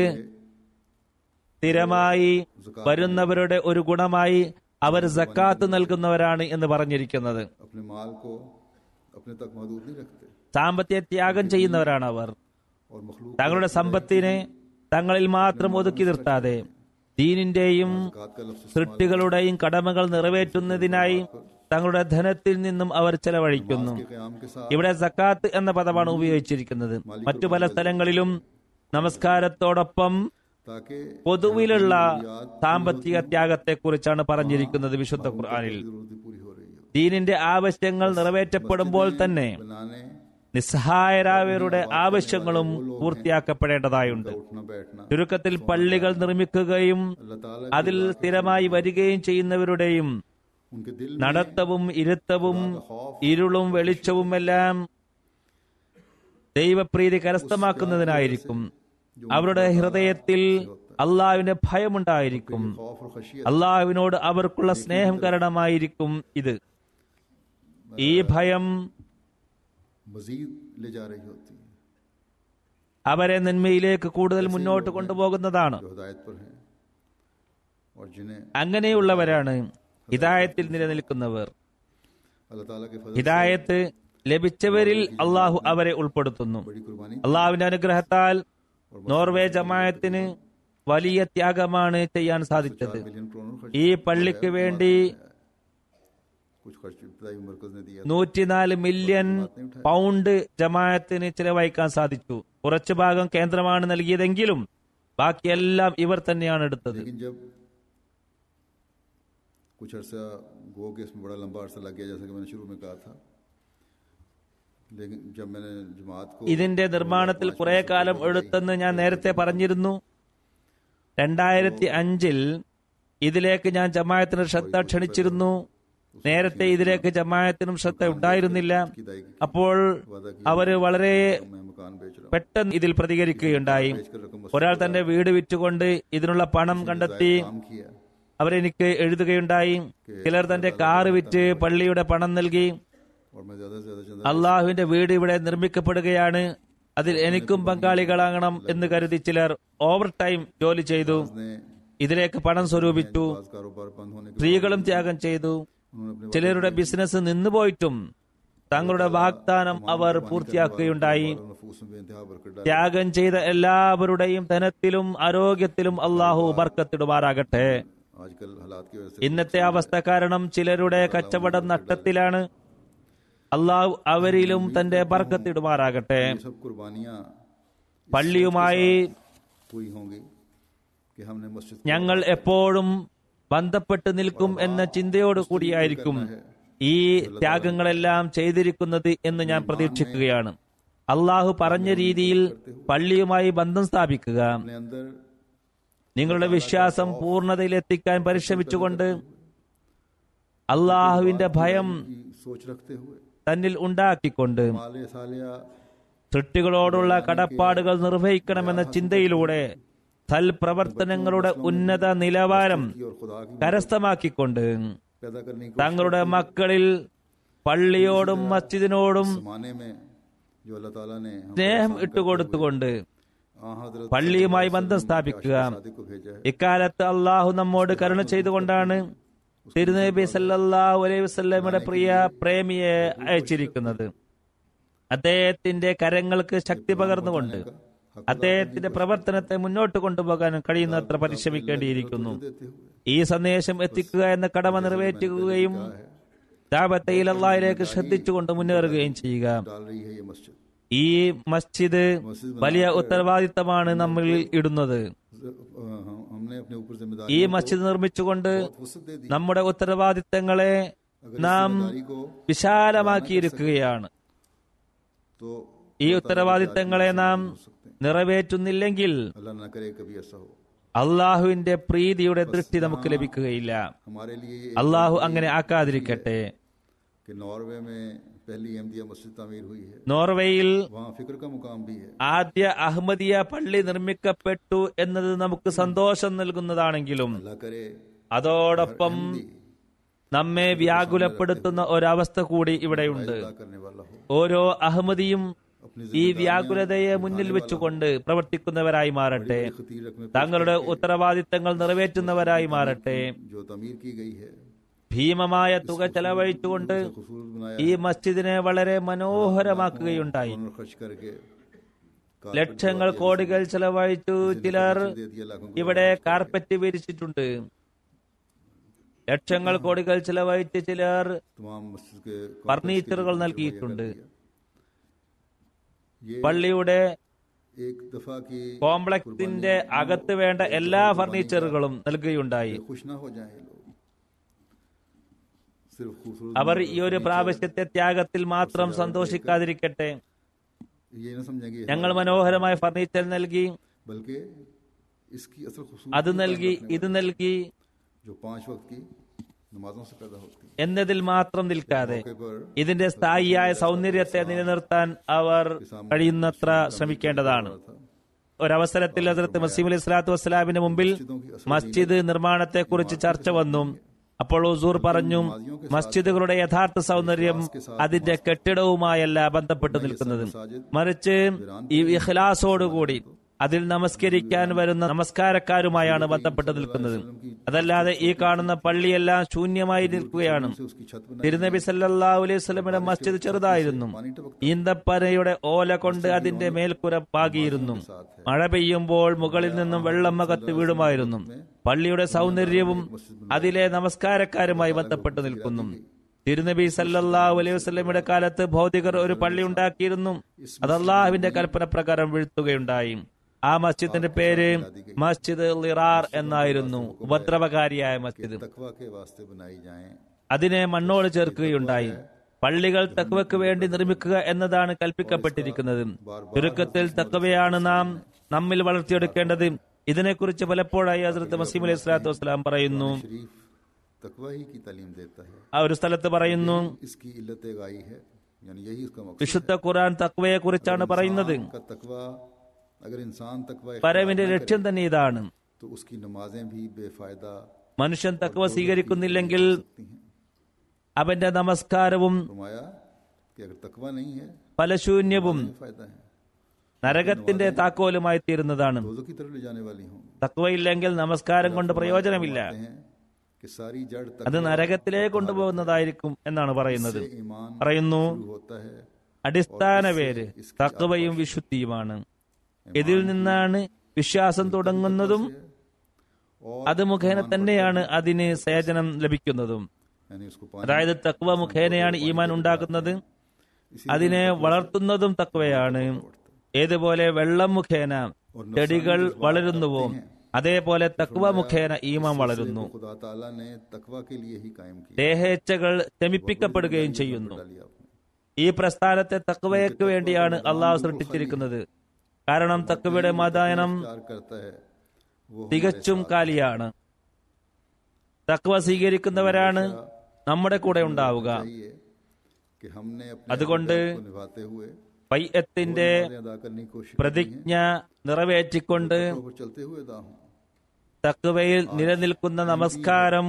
Speaker 4: സ്ഥിരമായി വരുന്നവരുടെ ഒരു ഗുണമായി അവർ സക്കാത്ത് നൽകുന്നവരാണ് എന്ന് പറഞ്ഞിരിക്കുന്നത്
Speaker 1: अपने माल को अपने तक महदूद नहीं रखते
Speaker 4: സാമ്പത്തിക ത്യാഗം ചെയ്യുന്നവരാണ് അവർ
Speaker 1: और मखलूक
Speaker 4: തങ്ങളുടെ സമ്പത്തിനെ തങ്ങളിൽ മാത്രം ഒതുക്കി നിർത്താതെ ദീനിന്റെയും
Speaker 1: ज़कात का लफ्ज़
Speaker 4: സൃഷ്ടികളുടെയും കടമകൾ നിറവേറ്റുന്നതിനായി തങ്ങളുടെ ധനത്തിൽ നിന്നും അവർ ചെലവഴിക്കുന്നു
Speaker 1: के क़याम के साथ
Speaker 4: ഇവിടെ സക്കാത്ത് എന്ന പദമാണ് ഉപയോഗിച്ചിരിക്കുന്നത് മറ്റു പല സ്ഥലങ്ങളിലും നമസ്കാരത്തോടൊപ്പം
Speaker 1: ताकि
Speaker 4: പൊതുവിലുള്ള സാമ്പത്തിക ത്യാഗത്തെക്കുറിച്ചാണ് പറഞ്ഞിരിക്കുന്നത് വിശുദ്ധ ഖുർആനിൽ
Speaker 1: जरूरतें पूरी हो रही है
Speaker 4: ദീനിന്റെ ആവശ്യങ്ങൾ നിറവേറ്റപ്പെടുമ്പോൾ തന്നെ
Speaker 1: बनाने
Speaker 4: നിസ്സഹായരായവരുടെ ആവശ്യങ്ങളും പൂർത്തിയാക്കപ്പെടേണ്ടതായുണ്ട്
Speaker 1: उठना बैठना
Speaker 4: ചുരുക്കത്തിൽ പള്ളികൾ നിർമ്മിക്കുകയും
Speaker 1: अल्लाह ताला
Speaker 4: അതിൽ സ്ഥിരമായി വരികയും ചെയ്യുന്നവരുടെയും
Speaker 1: उनके दिल
Speaker 4: നടത്തവും ഇരുത്തവും ഇരുളും വെളിച്ചവുമെല്ലാം ദൈവപ്രീതി കരസ്ഥമാക്കുന്നതിനായിരിക്കും അവരുടെ ഹൃദയത്തിൽ അള്ളാഹുവിന്റെ ഭയമുണ്ടായിരിക്കും
Speaker 1: खौफ और खशियत
Speaker 4: അള്ളാഹുവിനോട് അവർക്കുള്ള സ്നേഹം കാരണമായിരിക്കും ഇത് ഈ ഭയം
Speaker 1: मजीद ले जा रही होती है
Speaker 4: അവരെ നന്മയിലേക്ക് കൂടുതൽ മുന്നോട്ട് കൊണ്ടുപോകുന്നതാണ്
Speaker 1: जो हिदायत पर हैं और जिन्हें
Speaker 4: അങ്ങനെയുള്ളവരാണ് ഹിദായത്തിൽ നിലനിൽക്കുന്നവർ
Speaker 1: अल्लाह ताला के फजल
Speaker 4: ഹിദായത്ത് ലഭിച്ചവരിൽ അള്ളാഹു അവരെ ഉൾപ്പെടുത്തുന്നു
Speaker 1: बड़ी कुर्बानी
Speaker 4: അള്ളാഹുവിന്റെ അനുഗ്രഹത്താൽ നോർവേ ജമായത്തിന് വലിയ ത്യാഗമാണ് ചെയ്യാൻ സാധിച്ചത്
Speaker 1: मिलियन करोड़ खर्च
Speaker 4: ഈ പള്ളിക്ക് വേണ്ടി
Speaker 1: कुछ खर्च इब्तदाई मरकज ने दिया
Speaker 4: നൂറ്റിനാല് മില്യൺ പൗണ്ട് ജമായത്തിന് ചിലവഴിക്കാൻ സാധിച്ചു കുറച്ചു ഭാഗം കേന്ദ്രമാണ് നൽകിയതെങ്കിലും ബാക്കിയെല്ലാം ഇവർ തന്നെയാണ് എടുത്തത്
Speaker 1: लेकिन जब कुछ अरसा गो के इसमें बड़ा लंबा अरसा लग गया जैसा कि मैंने शुरू में कहा था लेकिन जब मैंने जमात को
Speaker 4: ഇതിന്റെ നിർമ്മാണത്തിൽ കുറെ കാലം എടുത്തെന്ന് ഞാൻ നേരത്തെ പറഞ്ഞിരുന്നു രണ്ടായിരത്തി അഞ്ചിൽ ഇതിലേക്ക് ഞാൻ ജമായത്തിന് ശ്രദ്ധ ക്ഷണിച്ചിരുന്നു നേരത്തെ ഇതിലേക്ക് ജമായത്തിനും ശ്രദ്ധ ഉണ്ടായിരുന്നില്ല
Speaker 1: की दाई
Speaker 4: അപ്പോൾ
Speaker 1: वादा किया
Speaker 4: അവര് വളരെ
Speaker 1: मैं मकान बेच रहा
Speaker 4: പെട്ടെന്ന് ഇതിൽ പ്രതികരിക്കുകയുണ്ടായി
Speaker 1: हूं बेचकर रकम
Speaker 4: ഒരാൾ തന്റെ വീട് വിറ്റുകൊണ്ട് ഇതിനുള്ള പണം കണ്ടെത്തി
Speaker 1: काम किया
Speaker 4: അവരെനിക്ക് എഴുതുകയുണ്ടായി ചിലർ തന്റെ കാറ് വിറ്റ് പള്ളിയുടെ പണം നൽകി
Speaker 1: और मैं ज्यादा से ज्यादा चंदा
Speaker 4: അള്ളാഹുവിന്റെ വീട് ഇവിടെ നിർമ്മിക്കപ്പെടുകയാണ് അതിൽ എനിക്കും പങ്കാളികളാകണം എന്ന് കരുതി ചിലർ ഓവർ ടൈം ജോലി ചെയ്തു
Speaker 1: ने
Speaker 4: ഇതിലേക്ക് പണം സ്വരൂപിച്ചു
Speaker 1: आज कारोबार बंद होने के
Speaker 4: സ്ത്രീകളും ത്യാഗം ചെയ്തു
Speaker 1: उन्होंने अपने
Speaker 4: ചിലരുടെ ബിസിനസ് നിന്നുപോയിട്ടും തങ്ങളുടെ വാഗ്ദാനം അവർ പൂർത്തിയാക്കുകയുണ്ടായി
Speaker 1: नफूस में बेइंतहा बरकत डाली
Speaker 4: ത്യാഗം ചെയ്ത എല്ലാവരുടെയും ധനത്തിലും ആരോഗ്യത്തിലും അള്ളാഹു ബർക്കത്തിടുമാറാകട്ടെ
Speaker 1: आजकल हालात की वजह से
Speaker 4: ഇന്നത്തെ അവസ്ഥ കാരണം ചിലരുടെ കച്ചവടം നഷ്ടത്തിലാണ് അള്ളാഹു അവരിലും തന്റെ ബർക്കത്തിടുമാറാകട്ടെ
Speaker 1: ये सब कुर्बानियां
Speaker 4: പള്ളിയുമായി
Speaker 1: हुई होंगी कि हमने मस्जिद को
Speaker 4: ഞങ്ങൾ എപ്പോഴും ബന്ധപ്പെട്ട് നിൽക്കും എന്ന ചിന്തയോട് കൂടിയായിരിക്കും ഈ ത്യാഗങ്ങളെല്ലാം ചെയ്തിരിക്കുന്നത് എന്ന് ഞാൻ പ്രതീക്ഷിക്കുകയാണ് അള്ളാഹു പറഞ്ഞ രീതിയിൽ പള്ളിയുമായി ബന്ധം സ്ഥാപിക്കുക
Speaker 1: अपने अंदर
Speaker 4: നിങ്ങളുടെ വിശ്വാസം പൂർണ്ണതയിലെത്തിക്കാൻ പരിശ്രമിച്ചുകൊണ്ട് അള്ളാഹുവിന്റെ ഭയം
Speaker 1: की सोच रखते हुए
Speaker 4: തന്നിൽ ഉണ്ടാക്കിക്കൊണ്ട്
Speaker 1: माले सालिया
Speaker 4: സൃഷ്ടികളോടുള്ള കടപ്പാടുകൾ നിർവഹിക്കണമെന്ന ചിന്തയിലൂടെ സൽപ്രവർത്തനങ്ങളുടെ ഉന്നത നിലവാരം
Speaker 1: की और खुदा की
Speaker 4: കരസ്ഥമാക്കിക്കൊണ്ട്
Speaker 1: पैदा करने की
Speaker 4: തങ്ങളുടെ മക്കളിൽ പള്ളിയോടും മസ്ജിദിനോടും
Speaker 1: जमाने में जो अल्लाह ताला ने हम
Speaker 4: സ്നേഹം ഇട്ടുകൊടുത്തുകൊണ്ട്
Speaker 1: आ हजरत
Speaker 4: പള്ളിയുമായി ബന്ധം സ്ഥാപിക്കുക
Speaker 1: शादी को भेजा है
Speaker 4: ഇക്കാലത്ത് അള്ളാഹു നമ്മോട് കരുണ ചെയ്തുകൊണ്ടാണ് തിരുനബി സല്ലല്ലാഹു അലൈഹി വസല്ലമയുടെ പ്രിയ പ്രേമിയെ അയച്ചിരിക്കുന്നത് അദ്ദേഹത്തിന്റെ കരങ്ങൾക്ക് ശക്തി പകർന്നുകൊണ്ട് അദ്ദേഹത്തിന്റെ പ്രവർത്തനത്തെ മുന്നോട്ട് കൊണ്ടുപോകാൻ കഴിയുന്നത്ര പരിശ്രമിക്കേണ്ടിയിരിക്കുന്നു
Speaker 1: देते हुए
Speaker 4: ഈ സന്ദേശം എത്തിക്കുക എന്ന കടമ നിറവേറ്റുകയും ദാബത്തയിൽ അള്ളാഹിലേക്ക് ശ്രദ്ധിച്ചുകൊണ്ട് മുന്നേറുകയും ചെയ്യുക
Speaker 1: डाल रही है ये मस्जिद
Speaker 4: ഈ മസ്ജിദ് വലിയ ഉത്തരവാദിത്തമാണ് നമ്മൾ ഇടുന്നത്
Speaker 1: हम- हमने अपने ऊपर जिम्मेदारी
Speaker 4: ഈ മസ്ജിദ് നിർമ്മിച്ചുകൊണ്ട്
Speaker 1: वसत दे दी
Speaker 4: നമ്മുടെ ഉത്തരവാദിത്തങ്ങളെ നാം
Speaker 1: जिम्मेदारी को
Speaker 4: വിശാലമാക്കിയിരിക്കുകയാണ്
Speaker 1: तो
Speaker 4: ഈ ഉത്തരവാദിത്തങ്ങളെ നാം നിറവേറ്റുന്നില്ലെങ്കിൽ
Speaker 1: अल्लाह ना करे कभी ऐसा हो
Speaker 4: അള്ളാഹുവിന്റെ പ്രീതിയുടെ ദൃഷ്ടി നമുക്ക് ലഭിക്കുകയില്ല
Speaker 1: हमारे लिए ये
Speaker 4: അള്ളാഹു അങ്ങനെ ആക്കാതിരിക്കട്ടെ
Speaker 1: कि नॉर्वे में पहली अहमदिया मस्जिद तामीर हुई है
Speaker 4: നോർവേയിൽ
Speaker 1: वहाँ फिक्र का मुकाम भी है
Speaker 4: ആദ്യ അഹമ്മദിയ പള്ളി നിർമ്മിക്കപ്പെട്ടു എന്നത് നമുക്ക് സന്തോഷം നൽകുന്നതാണെങ്കിലും
Speaker 1: अल्लाह करे
Speaker 4: അതോടൊപ്പം നമ്മെ വ്യാകുലപ്പെടുത്തുന്ന ഒരവസ്ഥ കൂടി ഇവിടെയുണ്ട്
Speaker 1: अदा करने वाला हो
Speaker 4: ഓരോ അഹമ്മദിയും ഈ വ്യാകുലതയെ മുന്നിൽ വെച്ചുകൊണ്ട് പ്രവർത്തിക്കുന്നവരായി മാറട്ടെ
Speaker 1: खतीर रकम
Speaker 4: തങ്ങളുടെ ഉത്തരവാദിത്തങ്ങൾ നിറവേറ്റുന്നവരായി മാറട്ടെ
Speaker 1: जो तमीर की गई है
Speaker 4: ഭീമമായ തുക ചെലവഴിച്ചുകൊണ്ട്
Speaker 1: खूबसूरत बनाया
Speaker 4: ഈ മസ്ജിദിനെ വളരെ മനോഹരമാക്കുകയുണ്ടായി
Speaker 1: और खर्च करके
Speaker 4: ലക്ഷങ്ങൾ കോടികൾ ചെലവഴിച്ചു ചിലർ
Speaker 1: दे दिया लाखों
Speaker 4: ഇവിടെ കാർപ്പറ്റ് വിരിച്ചിട്ടുണ്ട് ലക്ഷങ്ങൾ കോടികൾ ചെലവഴിച്ച് ചിലർ
Speaker 1: तमाम मस्जिद के
Speaker 4: ഫർണിച്ചറുകൾ നൽകിയിട്ടുണ്ട്
Speaker 1: ये
Speaker 4: പള്ളിയുടെ
Speaker 1: एक दफा की
Speaker 4: കോംപ്ലക്സിന്റെ അകത്ത് വേണ്ട എല്ലാ ഫർണിച്ചറുകളും നൽകുകയുണ്ടായി
Speaker 1: खुश ना हो जाए लोग सिर्फ खूबसूरत
Speaker 4: അവർ ഈ ഒരു പ്രാവശ്യത്തെ ത്യാഗത്തിൽ മാത്രം സന്തോഷിക്കാതിരിക്കട്ടെ
Speaker 1: ये न समझेंगे ये
Speaker 4: ഞങ്ങൾ മനോഹരമായ ഫർണിച്ചർ നൽകി
Speaker 1: बल्कि इसकी असल खूबसूरत
Speaker 4: അത് നൽകി ഇത് നൽകി
Speaker 1: जो पांच वक्त की नमाजों से पैदा होती है
Speaker 4: എന്നതിൽ മാത്രം നിൽക്കാതെ
Speaker 1: मौके पर
Speaker 4: ഇതിന്റെ സ്ഥായിയായ സൗന്ദര്യത്തെ നിലനിർത്താൻ അവർ കഴിയുന്നത്ര ശ്രമിക്കേണ്ടതാണ് ഒരവസരത്തിൽ ഹസരത്ത് മസീം അലി സ്വലാത്തു വസ്സലാമിന്റെ മുമ്പിൽ മസ്ജിദ് നിർമ്മാണത്തെ കുറിച്ച് ചർച്ച വന്നു അപ്പോൾ ഉസൂർ പറഞ്ഞു മസ്ജിദുകളുടെ യഥാർത്ഥ സൗന്ദര്യം അതിന്റെ കെട്ടിടവുമായല്ല ബന്ധപ്പെട്ട് നിൽക്കുന്നത് മറിച്ച് ഈ ഇഖ്ലാസോടുകൂടി അതിൽ നമസ്കരിക്കാൻ വരുന്ന നമസ്കാരക്കാരുമായാണ് ബന്ധപ്പെട്ട് നിൽക്കുന്നത് അതല്ലാതെ ഈ കാണുന്ന പള്ളിയെല്ലാം ശൂന്യമായി നിൽക്കുകയാണ്
Speaker 1: से उसकी छत बनाई
Speaker 4: തിരുനബി സല്ലല്ലാഹു അലൈഹി വസല്ലമയുടെ മസ്ജിദ് ചെറുതായിരുന്നു ഈന്തപ്പനയുടെ ഓല കൊണ്ട് അതിന്റെ മേൽക്കുര പാകിയിരുന്നു മഴ പെയ്യുമ്പോൾ മുകളിൽ നിന്നും വെള്ളം അകത്ത് വീഴുമായിരുന്നു പള്ളിയുടെ സൗന്ദര്യവും അതിലെ നമസ്കാരക്കാരുമായി ബന്ധപ്പെട്ട് നിൽക്കുന്നു തിരുനബി സല്ലല്ലാഹു അലൈഹി വസല്ലമയുടെ കാലത്ത് ഭൗതികർ ഒരു പള്ളി ഉണ്ടാക്കിയിരുന്നു അത് അള്ളാഹുവിന്റെ കൽപ്പന പ്രകാരം വീഴ്ത്തുകയുണ്ടായി ആ മസ്ജിദിന്റെ പേര് മസ്ജിദ് ലിറാർ എന്നായിരുന്നു ഉപദ്രവകാരിയായ മസ്ജിദ്
Speaker 1: तकवा के वास्ते बनाई जाएं
Speaker 4: അതിനെ മണ്ണോട് ചേർക്കുകയുണ്ടായി പള്ളികൾ തക്വയ്ക്ക് വേണ്ടി നിർമ്മിക്കുക എന്നതാണ് കൽപ്പിക്കപ്പെട്ടിരിക്കുന്നത് ചുരുക്കത്തിൽ തക്വയാണ് നാം നമ്മിൽ വളർത്തിയെടുക്കേണ്ടത് ഇതിനെക്കുറിച്ച് പലപ്പോഴായി ഹസ്രത്ത് മസീം അലൈഹി സ്വലാത്തു വസ്സലാം പറയുന്നു
Speaker 1: शरीफ तकवा ही की तालीम देता है
Speaker 4: ആ ഒരു സ്ഥലത്ത് പറയുന്നു
Speaker 1: इसकी इल्लत गाई है यानी यही उसका मकसद
Speaker 4: വിശുദ്ധ ഖുർആൻ തക്വയെ കുറിച്ചാണ് പറയുന്നത്
Speaker 1: का तकवा अगर इंसान तकवा
Speaker 4: പരവിന്റെ ലക്ഷ്യം തന്നെ ഇതാണ്
Speaker 1: तो उसकी नमाजें भी बेफायदा
Speaker 4: മനുഷ്യൻ തക്വ സ്വീകരിക്കുന്നില്ലെങ്കിൽ അവന്റെ നമസ്കാരവും
Speaker 1: फरमाया कि अगर तकवा नहीं है
Speaker 4: ഫലശൂന്യവും
Speaker 1: फायदा है
Speaker 4: നരകത്തിന്റെ താക്കോലുമായി തീരുന്നതാണ്
Speaker 1: रोजों की तरफ ले जाने वाली हूँ
Speaker 4: തക്വയില്ലെങ്കിൽ നമസ്കാരം കൊണ്ട് പ്രയോജനമില്ല
Speaker 1: हैं कि सारी जड़
Speaker 4: അത്
Speaker 1: तक
Speaker 4: നരകത്തിലേക്ക് കൊണ്ടുപോകുന്നതായിരിക്കും എന്നാണ് പറയുന്നത്
Speaker 1: ईमान
Speaker 4: പറയുന്നു
Speaker 1: शुरू होता है
Speaker 4: അടിസ്ഥാന പേര് തക്വയും വിശുദ്ധിയുമാണ് ഇതിൽ നിന്നാണ് വിശ്വാസം തുടങ്ങുന്നതും
Speaker 1: और
Speaker 4: അത് മുഖേന തന്നെയാണ് അതിന് സേചനം ലഭിക്കുന്നതും
Speaker 1: यानी उसको पानी
Speaker 4: അതായത് തക്വ മുഖേനയാണ് ഈമാൻ ഉണ്ടാക്കുന്നത് അതിനെ വളർത്തുന്നതും തക്വയാണ് ഏതുപോലെ വെള്ളം മുഖേന ചെടികൾ വളരുന്നുവോ അതേപോലെ തക്വ മുഖേന ഈമാൻ വളരുന്നു
Speaker 1: खुदा ताला ने तकवा के लिए ही कायम किया
Speaker 4: ദേഹേച്ഛകൾ ശമിപ്പിക്കപ്പെടുകയും ചെയ്യുന്നു
Speaker 1: डाली आपने
Speaker 4: ഈ പ്രസ്ഥാനത്തെ തക്വയ്ക്ക് വേണ്ടിയാണ് അള്ളാഹു സൃഷ്ടിച്ചിരിക്കുന്നത് കാരണം തക്വയുടെ മതായനം
Speaker 1: प्यार करता है वो
Speaker 4: തികച്ചും കാലിയാണ് തക്വ സ്വീകരിക്കുന്നവരാണ് നമ്മുടെ കൂടെ ഉണ്ടാവുക
Speaker 1: चाहिए कि हमने अपने
Speaker 4: അതുകൊണ്ട്
Speaker 1: अहदाफ को निभाते हुए
Speaker 4: പയ്യത്തിന്റെ
Speaker 1: नमाजें अदा करने की कोशिश
Speaker 4: പ്രതിജ്ഞ നിറവേറ്റിക്കൊണ്ട്
Speaker 1: पर चलते हुए अदा हूं
Speaker 4: തക്വയിൽ നിലനിൽക്കുന്ന നമസ്കാരം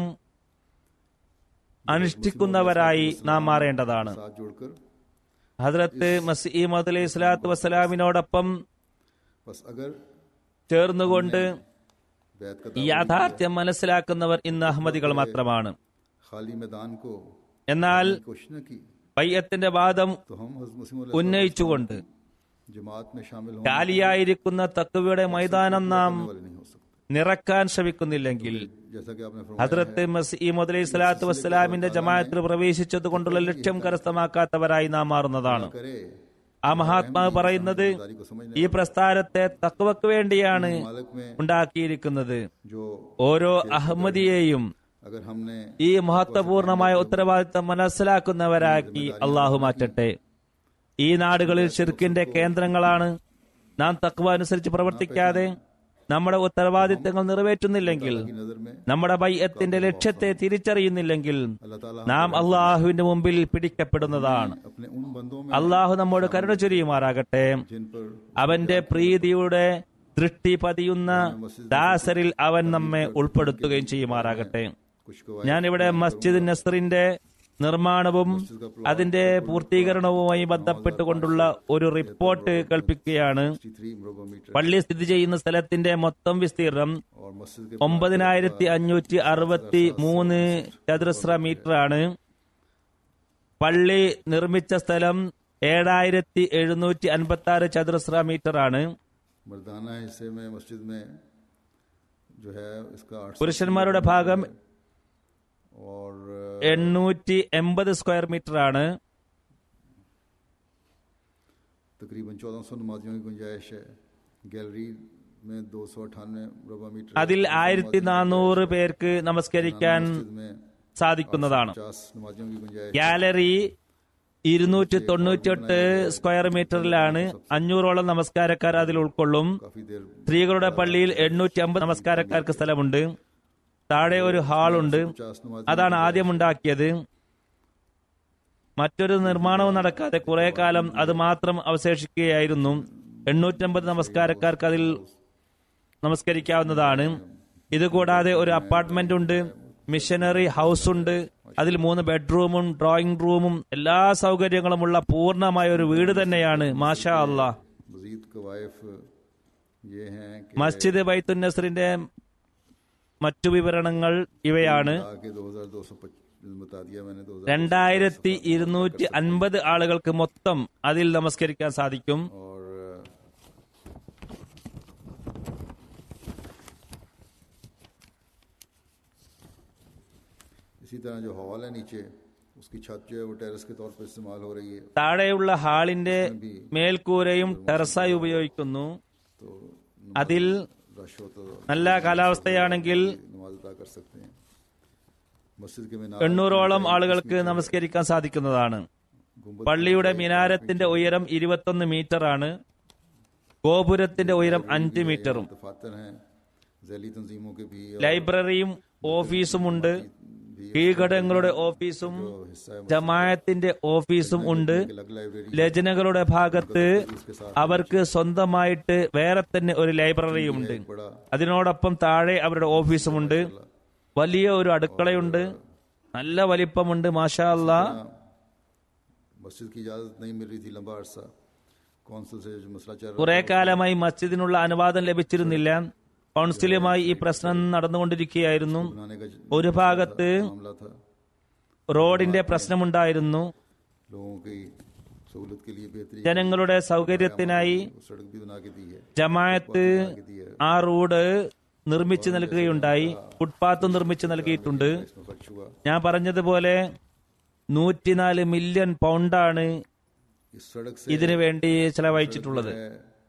Speaker 4: അനുഷ്ഠിക്കുന്നവരായി നാം മാറേണ്ടതാണ്
Speaker 1: साथ जोड़कर
Speaker 4: ഹസ്രത്ത് മസീമദ് അലൈഹി സ്വലാത്തു വസ്സലാമിനോടൊപ്പം
Speaker 1: बस अगर
Speaker 4: ചേർന്നുകൊണ്ട്
Speaker 1: बैत का
Speaker 4: ഈ യാഥാർത്ഥ്യം മനസ്സിലാക്കുന്നവർ ഇന്ന് അഹമ്മദികൾ മാത്രമാണ്
Speaker 1: खाली मैदान को
Speaker 4: എന്നാൽ
Speaker 1: कोशिश न की
Speaker 4: പയ്യത്തിന്റെ വാദം
Speaker 1: तो हम हज़रत मुस्लिम अलैहि
Speaker 4: ഉന്നയിച്ചുകൊണ്ട്
Speaker 1: जमात में शामिल होने
Speaker 4: കാലിയായിരിക്കുന്ന തക്കുവയുടെ മൈതാനം നാം
Speaker 1: वाले नहीं हो सकते
Speaker 4: നിറക്കാൻ ശ്രമിക്കുന്നില്ലെങ്കിൽ
Speaker 1: जैसा कि आपने फरमाया
Speaker 4: ഹദ്രത്ത് മസീമദ് അലൈഹി സ്വലാത്തു വസ്സലാമിന്റെ ജമാഅത്തിൽ പ്രവേശിച്ചത് കൊണ്ടുള്ള ലക്ഷ്യം കരസ്ഥമാക്കാത്തവരായി നാം മാറുന്നതാണ്
Speaker 1: करे
Speaker 4: ആ മഹാത്മാവ് പറയുന്നത്
Speaker 1: दारी को समझने
Speaker 4: ഈ പ്രസ്ഥാനത്തെ തക്കുവക്ക് വേണ്ടിയാണ്
Speaker 1: मालिक में
Speaker 4: ഉണ്ടാക്കിയിരിക്കുന്നത്
Speaker 1: जो
Speaker 4: ഓരോ അഹമ്മദിയെയും
Speaker 1: अगर हमने
Speaker 4: ഈ മഹത്വപൂർണമായ ഉത്തരവാദിത്തം മനസ്സിലാക്കുന്നവരാക്കി അള്ളാഹു മാറ്റട്ടെ ഈ നാടുകളിൽ ഷിർക്കിന്റെ കേന്ദ്രങ്ങളാണ് നാം തക്വ അനുസരിച്ച് പ്രവർത്തിക്കാതെ നമ്മുടെ ഉത്തരവാദിത്തങ്ങൾ നിറവേറ്റുന്നില്ലെങ്കിൽ
Speaker 1: की नजर में
Speaker 4: നമ്മുടെ ബൈയത്തിന്റെ ലക്ഷ്യത്തെ തിരിച്ചറിയുന്നില്ലെങ്കിൽ
Speaker 1: अल्लाह ताला
Speaker 4: നാം അള്ളാഹുവിന്റെ മുമ്പിൽ പിടിക്കപ്പെടുന്നതാണ്
Speaker 1: अपने उन बंदों में
Speaker 4: അള്ളാഹു നമ്മോട് കരുണ ചൊരിയുമാറാകട്ടെ
Speaker 1: जिन पर
Speaker 4: അവന്റെ പ്രീതിയുടെ ദൃഷ്ടി പതിയുന്ന ദാസരിൽ അവൻ നമ്മെ ഉൾപ്പെടുത്തുകയും ചെയ്യുമാറാകട്ടെ
Speaker 1: कुछ को
Speaker 4: ഞാനിവിടെ മസ്ജിദ് നസറിന്റെ നിർമ്മാണവും അതിന്റെ പൂർത്തീകരണവുമായി ബന്ധപ്പെട്ടുകൊണ്ടുള്ള ഒരു റിപ്പോർട്ട് കൽപ്പിക്കുകയാണ്
Speaker 1: थ्री मुरबा मीटर
Speaker 4: പള്ളി സ്ഥിതി ചെയ്യുന്ന സ്ഥലത്തിന്റെ മൊത്തം വിസ്തീർണം
Speaker 1: और मस्जिद के
Speaker 4: ഒമ്പതിനായിരത്തി അഞ്ഞൂറ്റി അറുപത്തി മൂന്ന് ചതുരശ്ര മീറ്റർ ആണ് പള്ളി നിർമ്മിച്ച സ്ഥലം ഏഴായിരത്തി എഴുന്നൂറ്റി അൻപത്തി ആറ് ചതുരശ്ര മീറ്റർ ആണ്
Speaker 1: मर्दाना हिस्से में मस्जिद में जो है इसका आठ
Speaker 4: പുരുഷന്മാരുടെ ഭാഗം
Speaker 1: और
Speaker 4: എണ്ണൂറ്റി എൺപത് സ്ക്വയർ മീറ്റർ ആണ്
Speaker 1: तकरीबन चौदह सौ नमाजियों की गुंजाइश है गैलरी में दो सौ अठानवे मुरबा मीटर
Speaker 4: അതിൽ ആയിരത്തി നാനൂറ് പേർക്ക് നമസ്കരിക്കാൻ
Speaker 1: मस्जिद में
Speaker 4: സാധിക്കുന്നതാണ്
Speaker 1: पचास नमाजियों की गुंजाइश
Speaker 4: ഗാലറി ഇരുന്നൂറ്റി തൊണ്ണൂറ്റിയെട്ട് സ്ക്വയർ മീറ്ററിലാണ് അഞ്ഞൂറോളം നമസ്കാരക്കാർ അതിൽ ഉൾക്കൊള്ളും
Speaker 1: काफी देर
Speaker 4: സ്ത്രീകളുടെ പള്ളിയിൽ എണ്ണൂറ്റി അമ്പത് നമസ്കാരക്കാർക്ക് സ്ഥലമുണ്ട് താഴെ ഒരു ഹാളുണ്ട്
Speaker 1: पचास नमाज
Speaker 4: അതാണ് ആദ്യം ഉണ്ടാക്കിയത് മറ്റൊരു നിർമ്മാണവും നടക്കാതെ കുറെ കാലം അത് മാത്രം അവശേഷിക്കുകയായിരുന്നു എണ്ണൂറ്റമ്പത് നമസ്കാരക്കാർക്ക് അതിൽ നമസ്കരിക്കാവുന്നതാണ് ഇതുകൂടാതെ ഒരു അപ്പാർട്ട്മെന്റ് ഉണ്ട് മിഷനറി ഹൗസ് ഉണ്ട് അതിൽ മൂന്ന് ബെഡ്റൂമും ഡ്രോയിങ് റൂമും എല്ലാ സൗകര്യങ്ങളുമുള്ള പൂർണ്ണമായ ഒരു വീട് തന്നെയാണ് മാഷാ അള്ളാഹ്
Speaker 1: मजीद कवायफ ये हैं कि
Speaker 4: മസ്ജിദ് ബൈത്തുൻ നസറിന്റെ മറ്റു വിവരണങ്ങൾ ഇവയാണ്
Speaker 1: के दो हजार दो सौ बता दिया मैंने दो हजार
Speaker 4: രണ്ടായിരത്തി ഇരുന്നൂറ്റി അൻപത് ആളുകൾക്ക് മൊത്തം അതിൽ നമസ്കരിക്കാൻ സാധിക്കും
Speaker 1: और इसी तरह जो हॉल है नीचे उसकी छत जो है वो टेरेस के तौर पर इस्तेमाल हो रही है
Speaker 4: താഴെയുള്ള ഹാളിന്റെ മേൽക്കൂരയും ടെറസായി ഉപയോഗിക്കുന്നു
Speaker 1: तो
Speaker 4: അതിൽ
Speaker 1: रश हो तो
Speaker 4: നല്ല കാലാവസ്ഥയാണെങ്കിൽ
Speaker 1: नमाज अदा कर सकते हैं मस्जिद के मीनार
Speaker 4: എണ്ണൂറോളം ആളുകൾക്ക് നമസ്കരിക്കാൻ സാധിക്കുന്നതാണ്
Speaker 1: गुंबद
Speaker 4: പള്ളിയുടെ മിനാരത്തിന്റെ ഉയരം ഇരുപത്തൊന്ന് മീറ്റർ ആണ് ഗോപുരത്തിന്റെ ഉയരം അഞ്ച് മീറ്ററും
Speaker 1: दफातर हैं जैली तंजीमों के भी और
Speaker 4: ലൈബ്രറിയും ഓഫീസുമുണ്ട് കീഴ്ഘടകങ്ങളുടെ ഓഫീസും
Speaker 1: जो हिस्सा है
Speaker 4: ജമായത്തിന്റെ ഓഫീസും ഉണ്ട്
Speaker 1: अलग लाइब्रेरी
Speaker 4: ലജനകളുടെ ഭാഗത്ത് അവർക്ക് സ്വന്തമായിട്ട് വേറെ തന്നെ ഒരു ലൈബ്രറിയുമുണ്ട്
Speaker 1: बड़ा
Speaker 4: അതിനോടൊപ്പം താഴെ അവരുടെ ഓഫീസുമുണ്ട് വലിയ ഒരു അടുക്കളയുണ്ട് നല്ല വലിപ്പമുണ്ട് മാഷാ അല്ലാ
Speaker 1: मस्जिद की इजाजत नहीं मिल रही थी लंबा अरसा कौंसिल से जो मसला चल रहा
Speaker 4: കുറെ കാലമായി മസ്ജിദിനുള്ള അനുവാദം ലഭിച്ചിരുന്നില്ല കൗൺസിലുമായി ഈ പ്രശ്നം നടന്നുകൊണ്ടിരിക്കുകയായിരുന്നു
Speaker 1: बनाने का
Speaker 4: ഒരു ഭാഗത്ത്
Speaker 1: मामला था
Speaker 4: റോഡിന്റെ പ്രശ്നമുണ്ടായിരുന്നു
Speaker 1: लोगों की सहूलत के लिए बेहतरी
Speaker 4: ജനങ്ങളുടെ സൗകര്യത്തിനായി
Speaker 1: सड़क भी बना के दी है
Speaker 4: ജമായത്ത് ആ റോഡ് നിർമ്മിച്ചു നൽകുകയുണ്ടായി ഫുട്പാത്ത് നിർമ്മിച്ചു നൽകിയിട്ടുണ്ട്
Speaker 1: इसमें खर्च हुआ
Speaker 4: ഞാൻ പറഞ്ഞതുപോലെ നൂറ്റിനാല് മില്യൺ പൗണ്ടാണ്
Speaker 1: इस सड़क से
Speaker 4: ഇതിനു വേണ്ടി ചെലവഴിച്ചിട്ടുള്ളത്
Speaker 1: है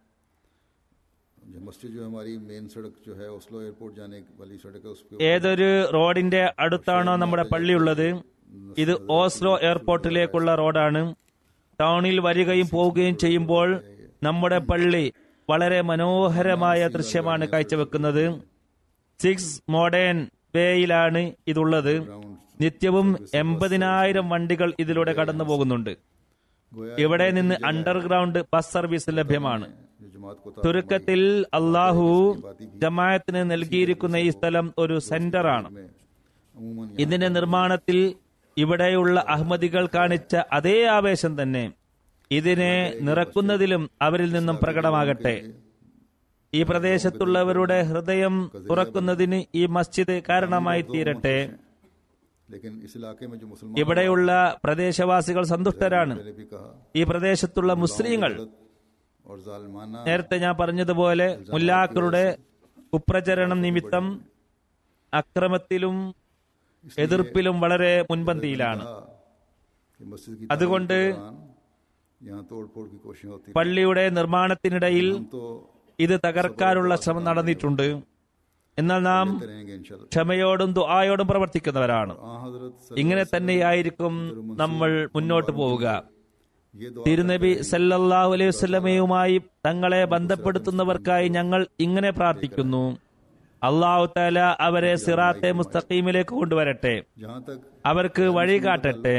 Speaker 1: जो मस्जिद जो हमारी मेन सड़क जो है ओस्लो एयरपोर्ट जाने वाली सड़क है उस पे
Speaker 4: ഏതൊരു റോഡിന്റെ അടുത്താണോ നമ്മുടെ പള്ളി ഉള്ളത് ഇത് ഓസ്ലോ എയർപോർട്ടിലേക്കുള്ള റോഡാണ് ടൗണിൽ വരികയും പോവുകയും ചെയ്യുമ്പോൾ നമ്മുടെ പള്ളി വളരെ മനോഹരമായ ദൃശ്യമാണ് കാഴ്ചവെക്കുന്നത് സിക്സ് മോഡേൺ വേയിലാണ് ഇതുള്ളത് നിത്യവും എൺപതിനായിരം വണ്ടികൾ ഇതിലൂടെ കടന്നു പോകുന്നുണ്ട്
Speaker 1: गोया
Speaker 4: ഇവിടെ നിന്ന് അണ്ടർഗ്രൗണ്ട് ബസ് സർവീസ് ലഭ്യമാണ്
Speaker 1: जो जमात को
Speaker 4: ചുരുക്കത്തിൽ അള്ളാഹു ജമായത്തിന് നൽകിയിരിക്കുന്ന ഈ സ്ഥലം ഒരു സെന്ററാണ്
Speaker 1: में अमूमन
Speaker 4: ഇതിന്റെ നിർമ്മാണത്തിൽ ഇവിടെയുള്ള അഹമ്മദികൾ കാണിച്ച അതേ ആവേശം തന്നെ ഇതിനെ നിറക്കുന്നതിലും അവരിൽ നിന്നും പ്രകടമാകട്ടെ ഈ പ്രദേശത്തുള്ളവരുടെ ഹൃദയം തുറക്കുന്നതിന് ഈ മസ്ജിദ് കാരണമായി തീരട്ടെ
Speaker 1: लेकिन इस इलाके में जो मुसलमान
Speaker 4: ഇവിടെയുള്ള പ്രദേശവാസികൾ സന്തുഷ്ടരാണ്
Speaker 1: पहले भी कहा
Speaker 4: ഈ പ്രദേശത്തുള്ള മുസ്ലിങ്ങൾ
Speaker 1: और जालमाना
Speaker 4: നേരത്തെ ഞാൻ പറഞ്ഞതുപോലെ മുല്ലാക്കളുടെ കുപ്രചരണം നിമിത്തം അക്രമത്തിലും എതിർപ്പിലും വളരെ മുൻപന്തിയിലാണ്
Speaker 1: कहा कि मस्जिद की
Speaker 4: അതുകൊണ്ട്
Speaker 1: तामीर के दौरान यहाँ तोड़ फोड़ की कोशिश होती रही।
Speaker 4: പള്ളിയുടെ നിർമ്മാണത്തിനിടയിൽ
Speaker 1: हम तो
Speaker 4: ഇത് തകർക്കാനുള്ള ശ്രമം നടന്നിട്ടുണ്ട് എന്നാൽ നാം
Speaker 1: करेंगे इंशाल्लाह
Speaker 4: ക്ഷമയോടും ദുആയോടും പ്രവർത്തിക്കുന്നവരാണ്
Speaker 1: आ हजरत
Speaker 4: ഇങ്ങനെ തന്നെയായിരിക്കും നമ്മൾ മുന്നോട്ട് പോവുക
Speaker 1: ये दुआ
Speaker 4: തിരുനബി സല്ലല്ലാഹു അലൈഹി വസല്ലമയുമായി തങ്ങളെ ബന്ധപ്പെടുത്തുന്നവർക്കായി ഞങ്ങൾ ഇങ്ങനെ പ്രാർത്ഥിക്കുന്നു അള്ളാഹു താല അവരെ സിറാത്തെ മുസ്തഖീമിലേക്ക് കൊണ്ടുവരട്ടെ
Speaker 1: जहाँ तक
Speaker 4: അവർക്ക് വഴി കാട്ടട്ടെ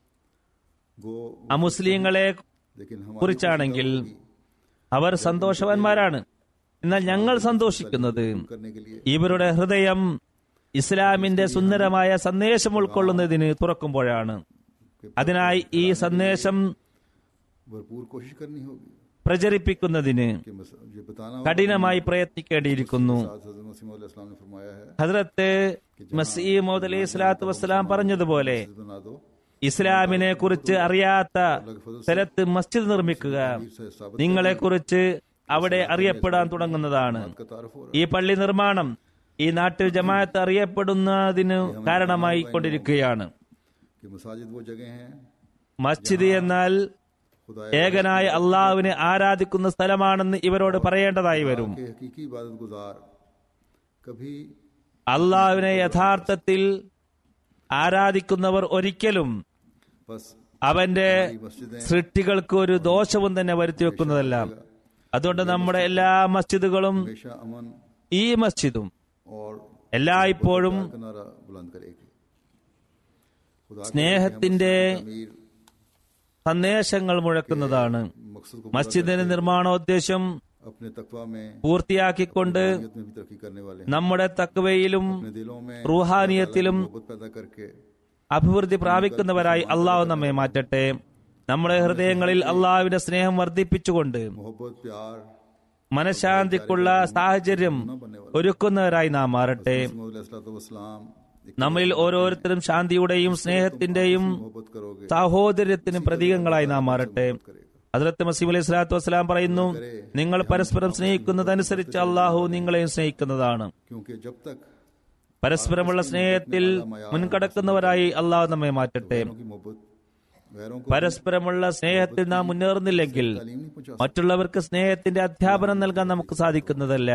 Speaker 1: गो
Speaker 4: അമുസ്ലിങ്ങളെ
Speaker 1: लेकिन हमारी
Speaker 4: കുറിച്ചാണെങ്കിൽ അവർ സന്തോഷവാന്മാരാണ് എന്നാൽ ഞങ്ങൾ സന്തോഷിക്കുന്നത്
Speaker 1: करने के लिए
Speaker 4: ഇവരുടെ ഹൃദയം ഇസ്ലാമിന്റെ സുന്ദരമായ സന്ദേശം ഉൾക്കൊള്ളുന്നതിന് തുറക്കുമ്പോഴാണ് അതിനായി ഈ സന്ദേശം
Speaker 1: भरपूर कोशिश करनी होगी
Speaker 4: പ്രചരിപ്പിക്കുന്നതിന്
Speaker 1: कि मस- ये बताना होगा
Speaker 4: കഠിനമായി പ്രയത്നിക്കേണ്ടിയിരിക്കുന്നു
Speaker 1: साथ हजरत मसीह मौला इस्लाम ने फरमाया है
Speaker 4: ഹദ്രത്ത് മസീമോദ് അലൈഹി സ്വലാത്തു വസ്സലാം പറഞ്ഞതുപോലെ
Speaker 1: मस्जिद बना दो
Speaker 4: ഇസ്ലാമിനെ കുറിച്ച് അറിയാത്ത സ്ഥലത്ത് മസ്ജിദ് നിർമ്മിക്കുക
Speaker 1: से साबित
Speaker 4: നിങ്ങളെ കുറിച്ച് അവിടെ അറിയപ്പെടാൻ തുടങ്ങുന്നതാണ്
Speaker 1: का तारफ हो
Speaker 4: ഈ പള്ളി നിർമ്മാണം ഈ നാട്ടിൽ ജമാഅത്ത് അറിയപ്പെടുന്നതിന് കാരണമായി കൊണ്ടിരിക്കുകയാണ്
Speaker 1: कि मसाजिद वो जगह हैं
Speaker 4: മസ്ജിദ് എന്നാൽ
Speaker 1: खुदा
Speaker 4: ഏകനായ അള്ളാഹുവിനെ ആരാധിക്കുന്ന സ്ഥലമാണെന്ന് ഇവരോട് പറയേണ്ടതായി വരും
Speaker 1: के हकीकी इबादत गुजार कभी
Speaker 4: അള്ളാഹുവിനെ യഥാർത്ഥത്തിൽ ആരാധിക്കുന്നവർ ഒരിക്കലും
Speaker 1: बस
Speaker 4: അവന്റെ
Speaker 1: मस्जिदें
Speaker 4: സൃഷ്ടികൾക്ക് ഒരു ദോഷവും തന്നെ വരുത്തി വെക്കുന്നതല്ല അതുകൊണ്ട് നമ്മുടെ എല്ലാ മസ്ജിദുകളും
Speaker 1: हमेशा अमन
Speaker 4: ഈ മസ്ജിദും
Speaker 1: और
Speaker 4: എല്ലായ്പ്പോഴും
Speaker 1: का नारा बुलंद करेगी खुदा करे कि हम
Speaker 4: സ്നേഹത്തിന്റെ
Speaker 1: अमीर
Speaker 4: സന്ദേശങ്ങൾ മുഴക്കുന്നതാണ്
Speaker 1: मकसद को
Speaker 4: മസ്ജിദിന്റെ നിർമ്മാണോദ്ദേശം
Speaker 1: अपने तकवा में
Speaker 4: പൂർത്തിയാക്കിക്കൊണ്ട്
Speaker 1: नीयत में भी तरक्की करने वाले हैं
Speaker 4: നമ്മുടെ തക്വയിലും
Speaker 1: अपने दिलों में
Speaker 4: റൂഹാനിയത്തിലും
Speaker 1: मोहब्बत पैदा करके
Speaker 4: അഭിവൃദ്ധി പ്രാപിക്കുന്നവരായി അള്ളാഹു നമ്മെ മാറ്റട്ടെ നമ്മുടെ ഹൃദയങ്ങളിൽ അള്ളാഹുവിന്റെ സ്നേഹം വർദ്ധിപ്പിച്ചുകൊണ്ട്
Speaker 1: मोहब्बत प्यार
Speaker 4: മനഃശാന്തിക്കുള്ള സാഹചര്യം ഒരുക്കുന്നവരായി നാം മാറട്ടെ
Speaker 1: वसलाम
Speaker 4: നമ്മളിൽ ഓരോരുത്തരും ശാന്തിയുടെയും സ്നേഹത്തിന്റെയും
Speaker 1: मोहब्बत करोगे
Speaker 4: സാഹോദര്യത്തിനും പ്രതീകങ്ങളായി നാം മാറട്ടെ ഹദ്രത്ത് മസീം അലൈഹി സ്വലാത്തു വസ്സലാം പറയുന്നു നിങ്ങൾ പരസ്പരം സ്നേഹിക്കുന്നതനുസരിച്ച് അള്ളാഹു നിങ്ങളെയും സ്നേഹിക്കുന്നതാണ്
Speaker 1: क्योंकि जब तक
Speaker 4: പരസ്പരമുള്ള സ്നേഹത്തിൽ മുൻകടക്കുന്നവരായി അള്ളാഹു നമ്മെ മാറ്റട്ടെ
Speaker 1: गैरों की मोहब्बत गैरों को
Speaker 4: പരസ്പരമുള്ള സ്നേഹത്തിൽ നാം മുന്നേറുന്നില്ലെങ്കിൽ
Speaker 1: तालीम नहीं पहुंचा
Speaker 4: മറ്റുള്ളവർക്ക് സ്നേഹത്തിന്റെ അധ്യാപനം നൽകാൻ നമുക്ക് സാധിക്കുന്നതല്ല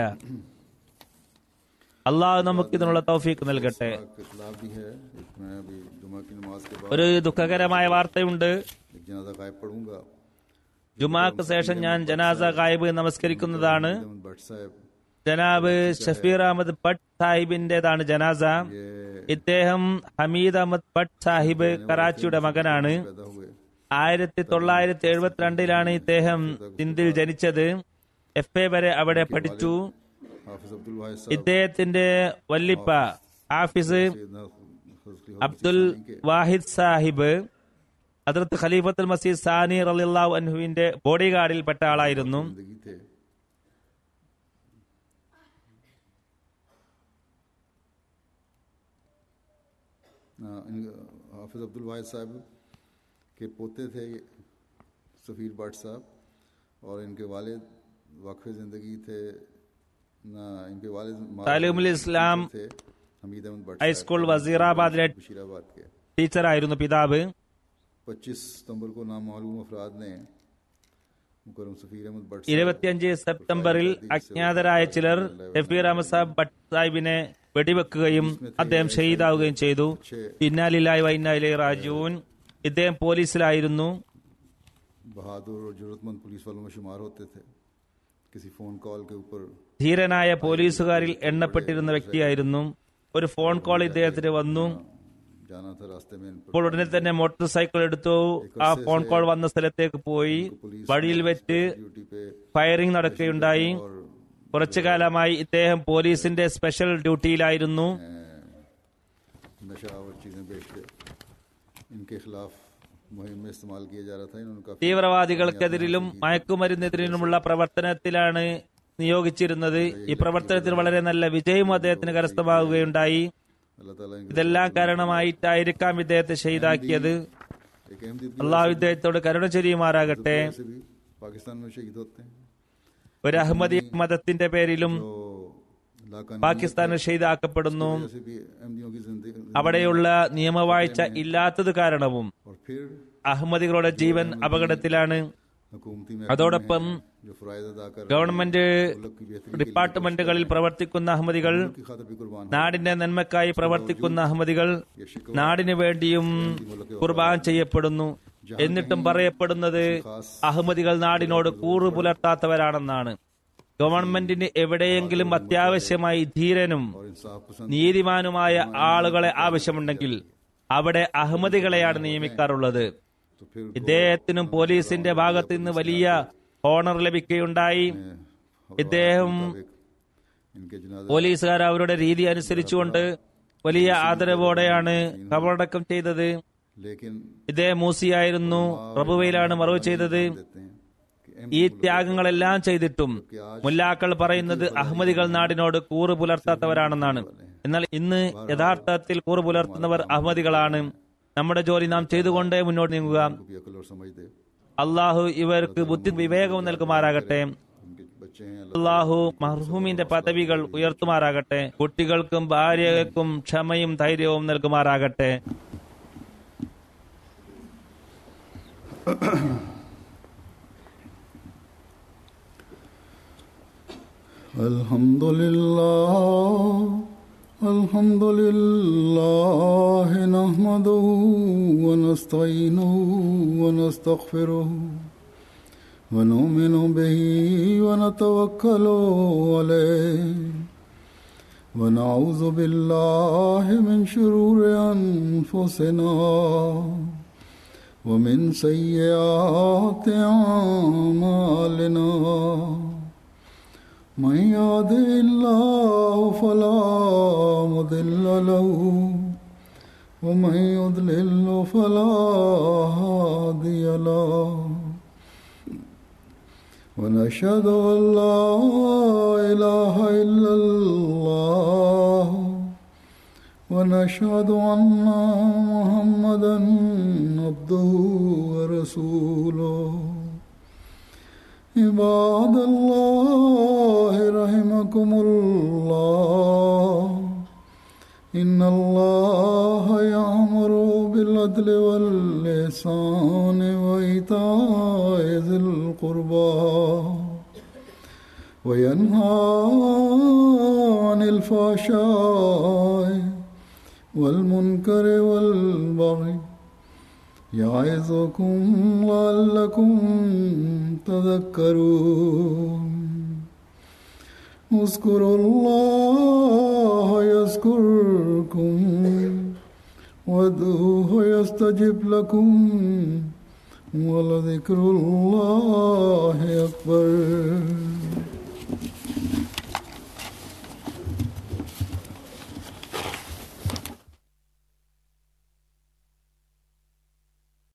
Speaker 4: അള്ളാഹു നമുക്ക് ഇതിനുള്ള തൗഫീക്ക് നൽകട്ടെ
Speaker 1: के खिलाफ भी है एक मैं अभी जुमा की नमाज के बाद
Speaker 4: ഒരു ദുഃഖകരമായ വാർത്തയുണ്ട്
Speaker 1: एक जनाजा गायब पढ़ूंगा
Speaker 4: ജുമാക്ക് ശേഷം ഞാൻ ജനാസ ഗായിബ് നമസ്കരിക്കുന്നതാണ്
Speaker 1: अहमद भट्ट साहब
Speaker 4: ജനാബ് ഷഫീർ അഹമ്മദ് ഭട്ട് സാഹിബിന്റേതാണ് ജനാസ
Speaker 1: ये
Speaker 4: ഇദ്ദേഹം ഹമീദ് അഹമ്മദ് ഭട്ട് സാഹിബ് കറാച്ചിയുടെ മകനാണ്
Speaker 1: पैदा हुए
Speaker 4: ആയിരത്തി തൊള്ളായിരത്തി എഴുപത്തിരണ്ടിലാണ് ഇദ്ദേഹം സിന്ധിൽ ജനിച്ചത് എഫ് എ വരെ അവിടെ പഠിച്ചു
Speaker 1: हाफिज अब्दुल वाहिद साहब
Speaker 4: ഇദ്ദേഹത്തിന്റെ വല്ലിപ്പ ഹാഫിസ്
Speaker 1: सैयदना हज़रत
Speaker 4: അബ്ദുൽ വാഹിദ് സാഹിബ് അതിർത്ത് ഖലീഫത്തുൽ മസീദ് സാനി റളിയല്ലാഹു അൻഹുവിന്റെ ബോഡി ഗാർഡിൽപ്പെട്ട ആളായിരുന്നു
Speaker 1: जिंदगी थे हाँ, इन- हाफिज अब्दुल वाहिद साहब के पोते थे ये सफ़ीर भट्ट साहब और इनके वालिद वक्फ ज़िंदगी थे ना इनके वालिद मा-
Speaker 4: तालीमुल इस्लाम
Speaker 1: थे हमीद अहमद भट्ट
Speaker 4: ഹൈസ്കൂൾ വസീറാബാദിലെ
Speaker 1: साहब, बशीराबाद के
Speaker 4: ടീച്ചറായിരുന്നു പിതാവ്
Speaker 1: 25 सितंबर को नामालूम अफराद ने मुकरम सफ़ीर अहमद भट्ट साहब
Speaker 4: ഇരുപത്തിയഞ്ച് സെപ്റ്റംബറിൽ അജ്ഞാതരായ ചിലർ ഷഫീർ അഹമ്മദ് സാഹിബ് ഭട്ട് സാഹിബിനെ വെടിവെക്കുകയും അദ്ദേഹം ഷഹീദാവുകയും ചെയ്തു ഇന്നാലില്ലായി വൈന്നാലി റാജുവിൻ ഇദ്ദേഹം പോലീസിലായിരുന്നു
Speaker 1: बहादुर और जरूरतमंद पुलिस वालों में शुमार होते थे किसी फोन कॉल के ऊपर
Speaker 4: ധീരനായ പോലീസുകാരിൽ എണ്ണപ്പെട്ടിരുന്ന വ്യക്തിയായിരുന്നു ഒരു ഫോൺ കോൾ ഇദ്ദേഹത്തിന് വന്നു
Speaker 1: जाना था रास्ते में इन पर
Speaker 4: അപ്പോൾ ഉടനെ തന്നെ മോട്ടോർ സൈക്കിൾ എടുത്തു ആ ഫോൺ കോൾ വന്ന സ്ഥലത്തേക്ക് പോയി വഴിയിൽ വെച്ച്
Speaker 1: ड्यूटी पे
Speaker 4: ഫയറിംഗ് നടക്കുകയുണ്ടായി
Speaker 1: और
Speaker 4: കുറച്ചു കാലമായി ഇദ്ദേഹം പോലീസിന്റെ സ്പെഷ്യൽ ഡ്യൂട്ടിയിലായിരുന്നു
Speaker 1: नशा और चीज़ें बेचते इनके खिलाफ मुहिम में इस्तेमाल किया जा रहा था इन्होंने काफी
Speaker 4: തീവ്രവാദികൾക്കെതിരിലും മയക്കുമരുന്നെതിരിലുമുള്ള പ്രവർത്തനത്തിലാണ് നിയോഗിച്ചിരുന്നത് ഈ പ്രവർത്തനത്തിൽ വളരെ നല്ല വിജയം അദ്ദേഹത്തിന് കരസ്ഥമാവുകയുണ്ടായി
Speaker 1: अल्लाह ताला इनके
Speaker 4: ഇതെല്ലാം കാരണമായിട്ടായിരിക്കാം ഇദ്ദേഹത്തെ ഷഹീദാക്കിയത്
Speaker 1: एक अहमदीद
Speaker 4: അള്ളാഹു ഇദ്ദേഹത്തോട് കരുണ ചൊരിയുമാറാകട്ടെ
Speaker 1: से भी पाकिस्तान में शहीद होते हैं
Speaker 4: ഒരു അഹമ്മദി മതത്തിന്റെ പേരിലും
Speaker 1: जो लाकानी
Speaker 4: പാകിസ്ഥാനിൽ ഷെയ്ദാക്കപ്പെടുന്നു
Speaker 1: जैसे भी अहमदियों की जिंदगी
Speaker 4: അവിടെയുള്ള നിയമവാഴ്ച ഇല്ലാത്തത് കാരണവും
Speaker 1: और फिर
Speaker 4: അഹമ്മദികളുടെ ജീവൻ അപകടത്തിലാണ്
Speaker 1: हुकूमती में
Speaker 4: അതോടൊപ്പം
Speaker 1: जो फराइज अदा कर
Speaker 4: ഗവൺമെന്റ്
Speaker 1: मुल्क की बेहतरी
Speaker 4: ഡിപ്പാർട്ട്മെന്റുകളിൽ പ്രവർത്തിക്കുന്ന അഹമ്മദികൾ
Speaker 1: की खातिर भी कुर्बान हो
Speaker 4: നാടിന്റെ നന്മക്കായി പ്രവർത്തിക്കുന്ന അഹമ്മദികൾ നാടിനു വേണ്ടിയും കുർബാൻ ചെയ്യപ്പെടുന്നു എന്നിട്ടും പറയപ്പെടുന്നത് അഹമ്മദികൾ നാടിനോട് കൂറു പുലർത്താത്തവരാണെന്നാണ് ഗവൺമെന്റിന് എവിടെയെങ്കിലും അത്യാവശ്യമായി ധീരനും
Speaker 1: और इंसाफ पसंद
Speaker 4: നീതിമാനുമായ ആളുകളെ ആവശ്യമുണ്ടെങ്കിൽ അവിടെ അഹമ്മദികളെയാണ് നിയമിക്കാറുള്ളത്
Speaker 1: तो फिर
Speaker 4: ഇദ്ദേഹത്തിനും പോലീസിന്റെ ഭാഗത്ത് നിന്ന് വലിയ ഓണർ ലഭിക്കുകയുണ്ടായി ഇദ്ദേഹം
Speaker 1: इनके जनाजे
Speaker 4: പോലീസുകാർ അവരുടെ രീതി അനുസരിച്ചുകൊണ്ട് വലിയ ആദരവോടെയാണ് കബറടക്കം ചെയ്തത്
Speaker 1: लेकिन
Speaker 4: ഇദ്ദേഹം മൂസിയായിരുന്നു പ്രഭുവയിലാണ് മറവ് ചെയ്തത്
Speaker 1: देते हैं कि
Speaker 4: ഈ ത്യാഗങ്ങളെല്ലാം ചെയ്തിട്ടും മുല്ലാക്കൾ പറയുന്നത് അഹമ്മദികൾ നാടിനോട് കൂറ് പുലർത്താത്തവരാണെന്നാണ് എന്നാൽ ഇന്ന് യഥാർത്ഥത്തിൽ കൂറ് പുലർത്തുന്നവർ അഹമ്മദികളാണ് നമ്മുടെ ജോലി നാം ചെയ്തുകൊണ്ടേ മുന്നോട്ട് നീങ്ങുക
Speaker 1: को भी अकल और समझ दे
Speaker 4: അള്ളാഹു ഇവർക്ക് ബുദ്ധി വിവേകവും നൽകുമാറാകട്ടെ
Speaker 1: उनके बच्चे हैं अल्लाह
Speaker 4: അള്ളാഹു മർഹൂമിന്റെ പദവികൾ ഉയർത്തുമാറാകട്ടെ കുട്ടികൾക്കും ഭാര്യകൾക്കും ക്ഷമയും ധൈര്യവും നൽകുമാറാകട്ടെ
Speaker 1: الحمد لله الحمد لله نحمده ونستعينه ونستغفره ونؤمن به ونتوكل عليه ونعوذ بالله من شرور أنفسنا ومن سيئات أعمالنا من يهده الله فلا مضل له ومن يضلل فلا هادي له ونشهد أن لا إله إلا الله ونشهد أن محمدا عبده ورسوله عباد الله رحمكم الله إن الله يأمر بالعدل واللسان وإيتاء ذي القربى وينهى عن الفحشاء والمنكر والبغي يعظكم لعلكم تذكرون اذكروا الله يذكركم وادعوه يستجب لكم ولذكر الله أكبر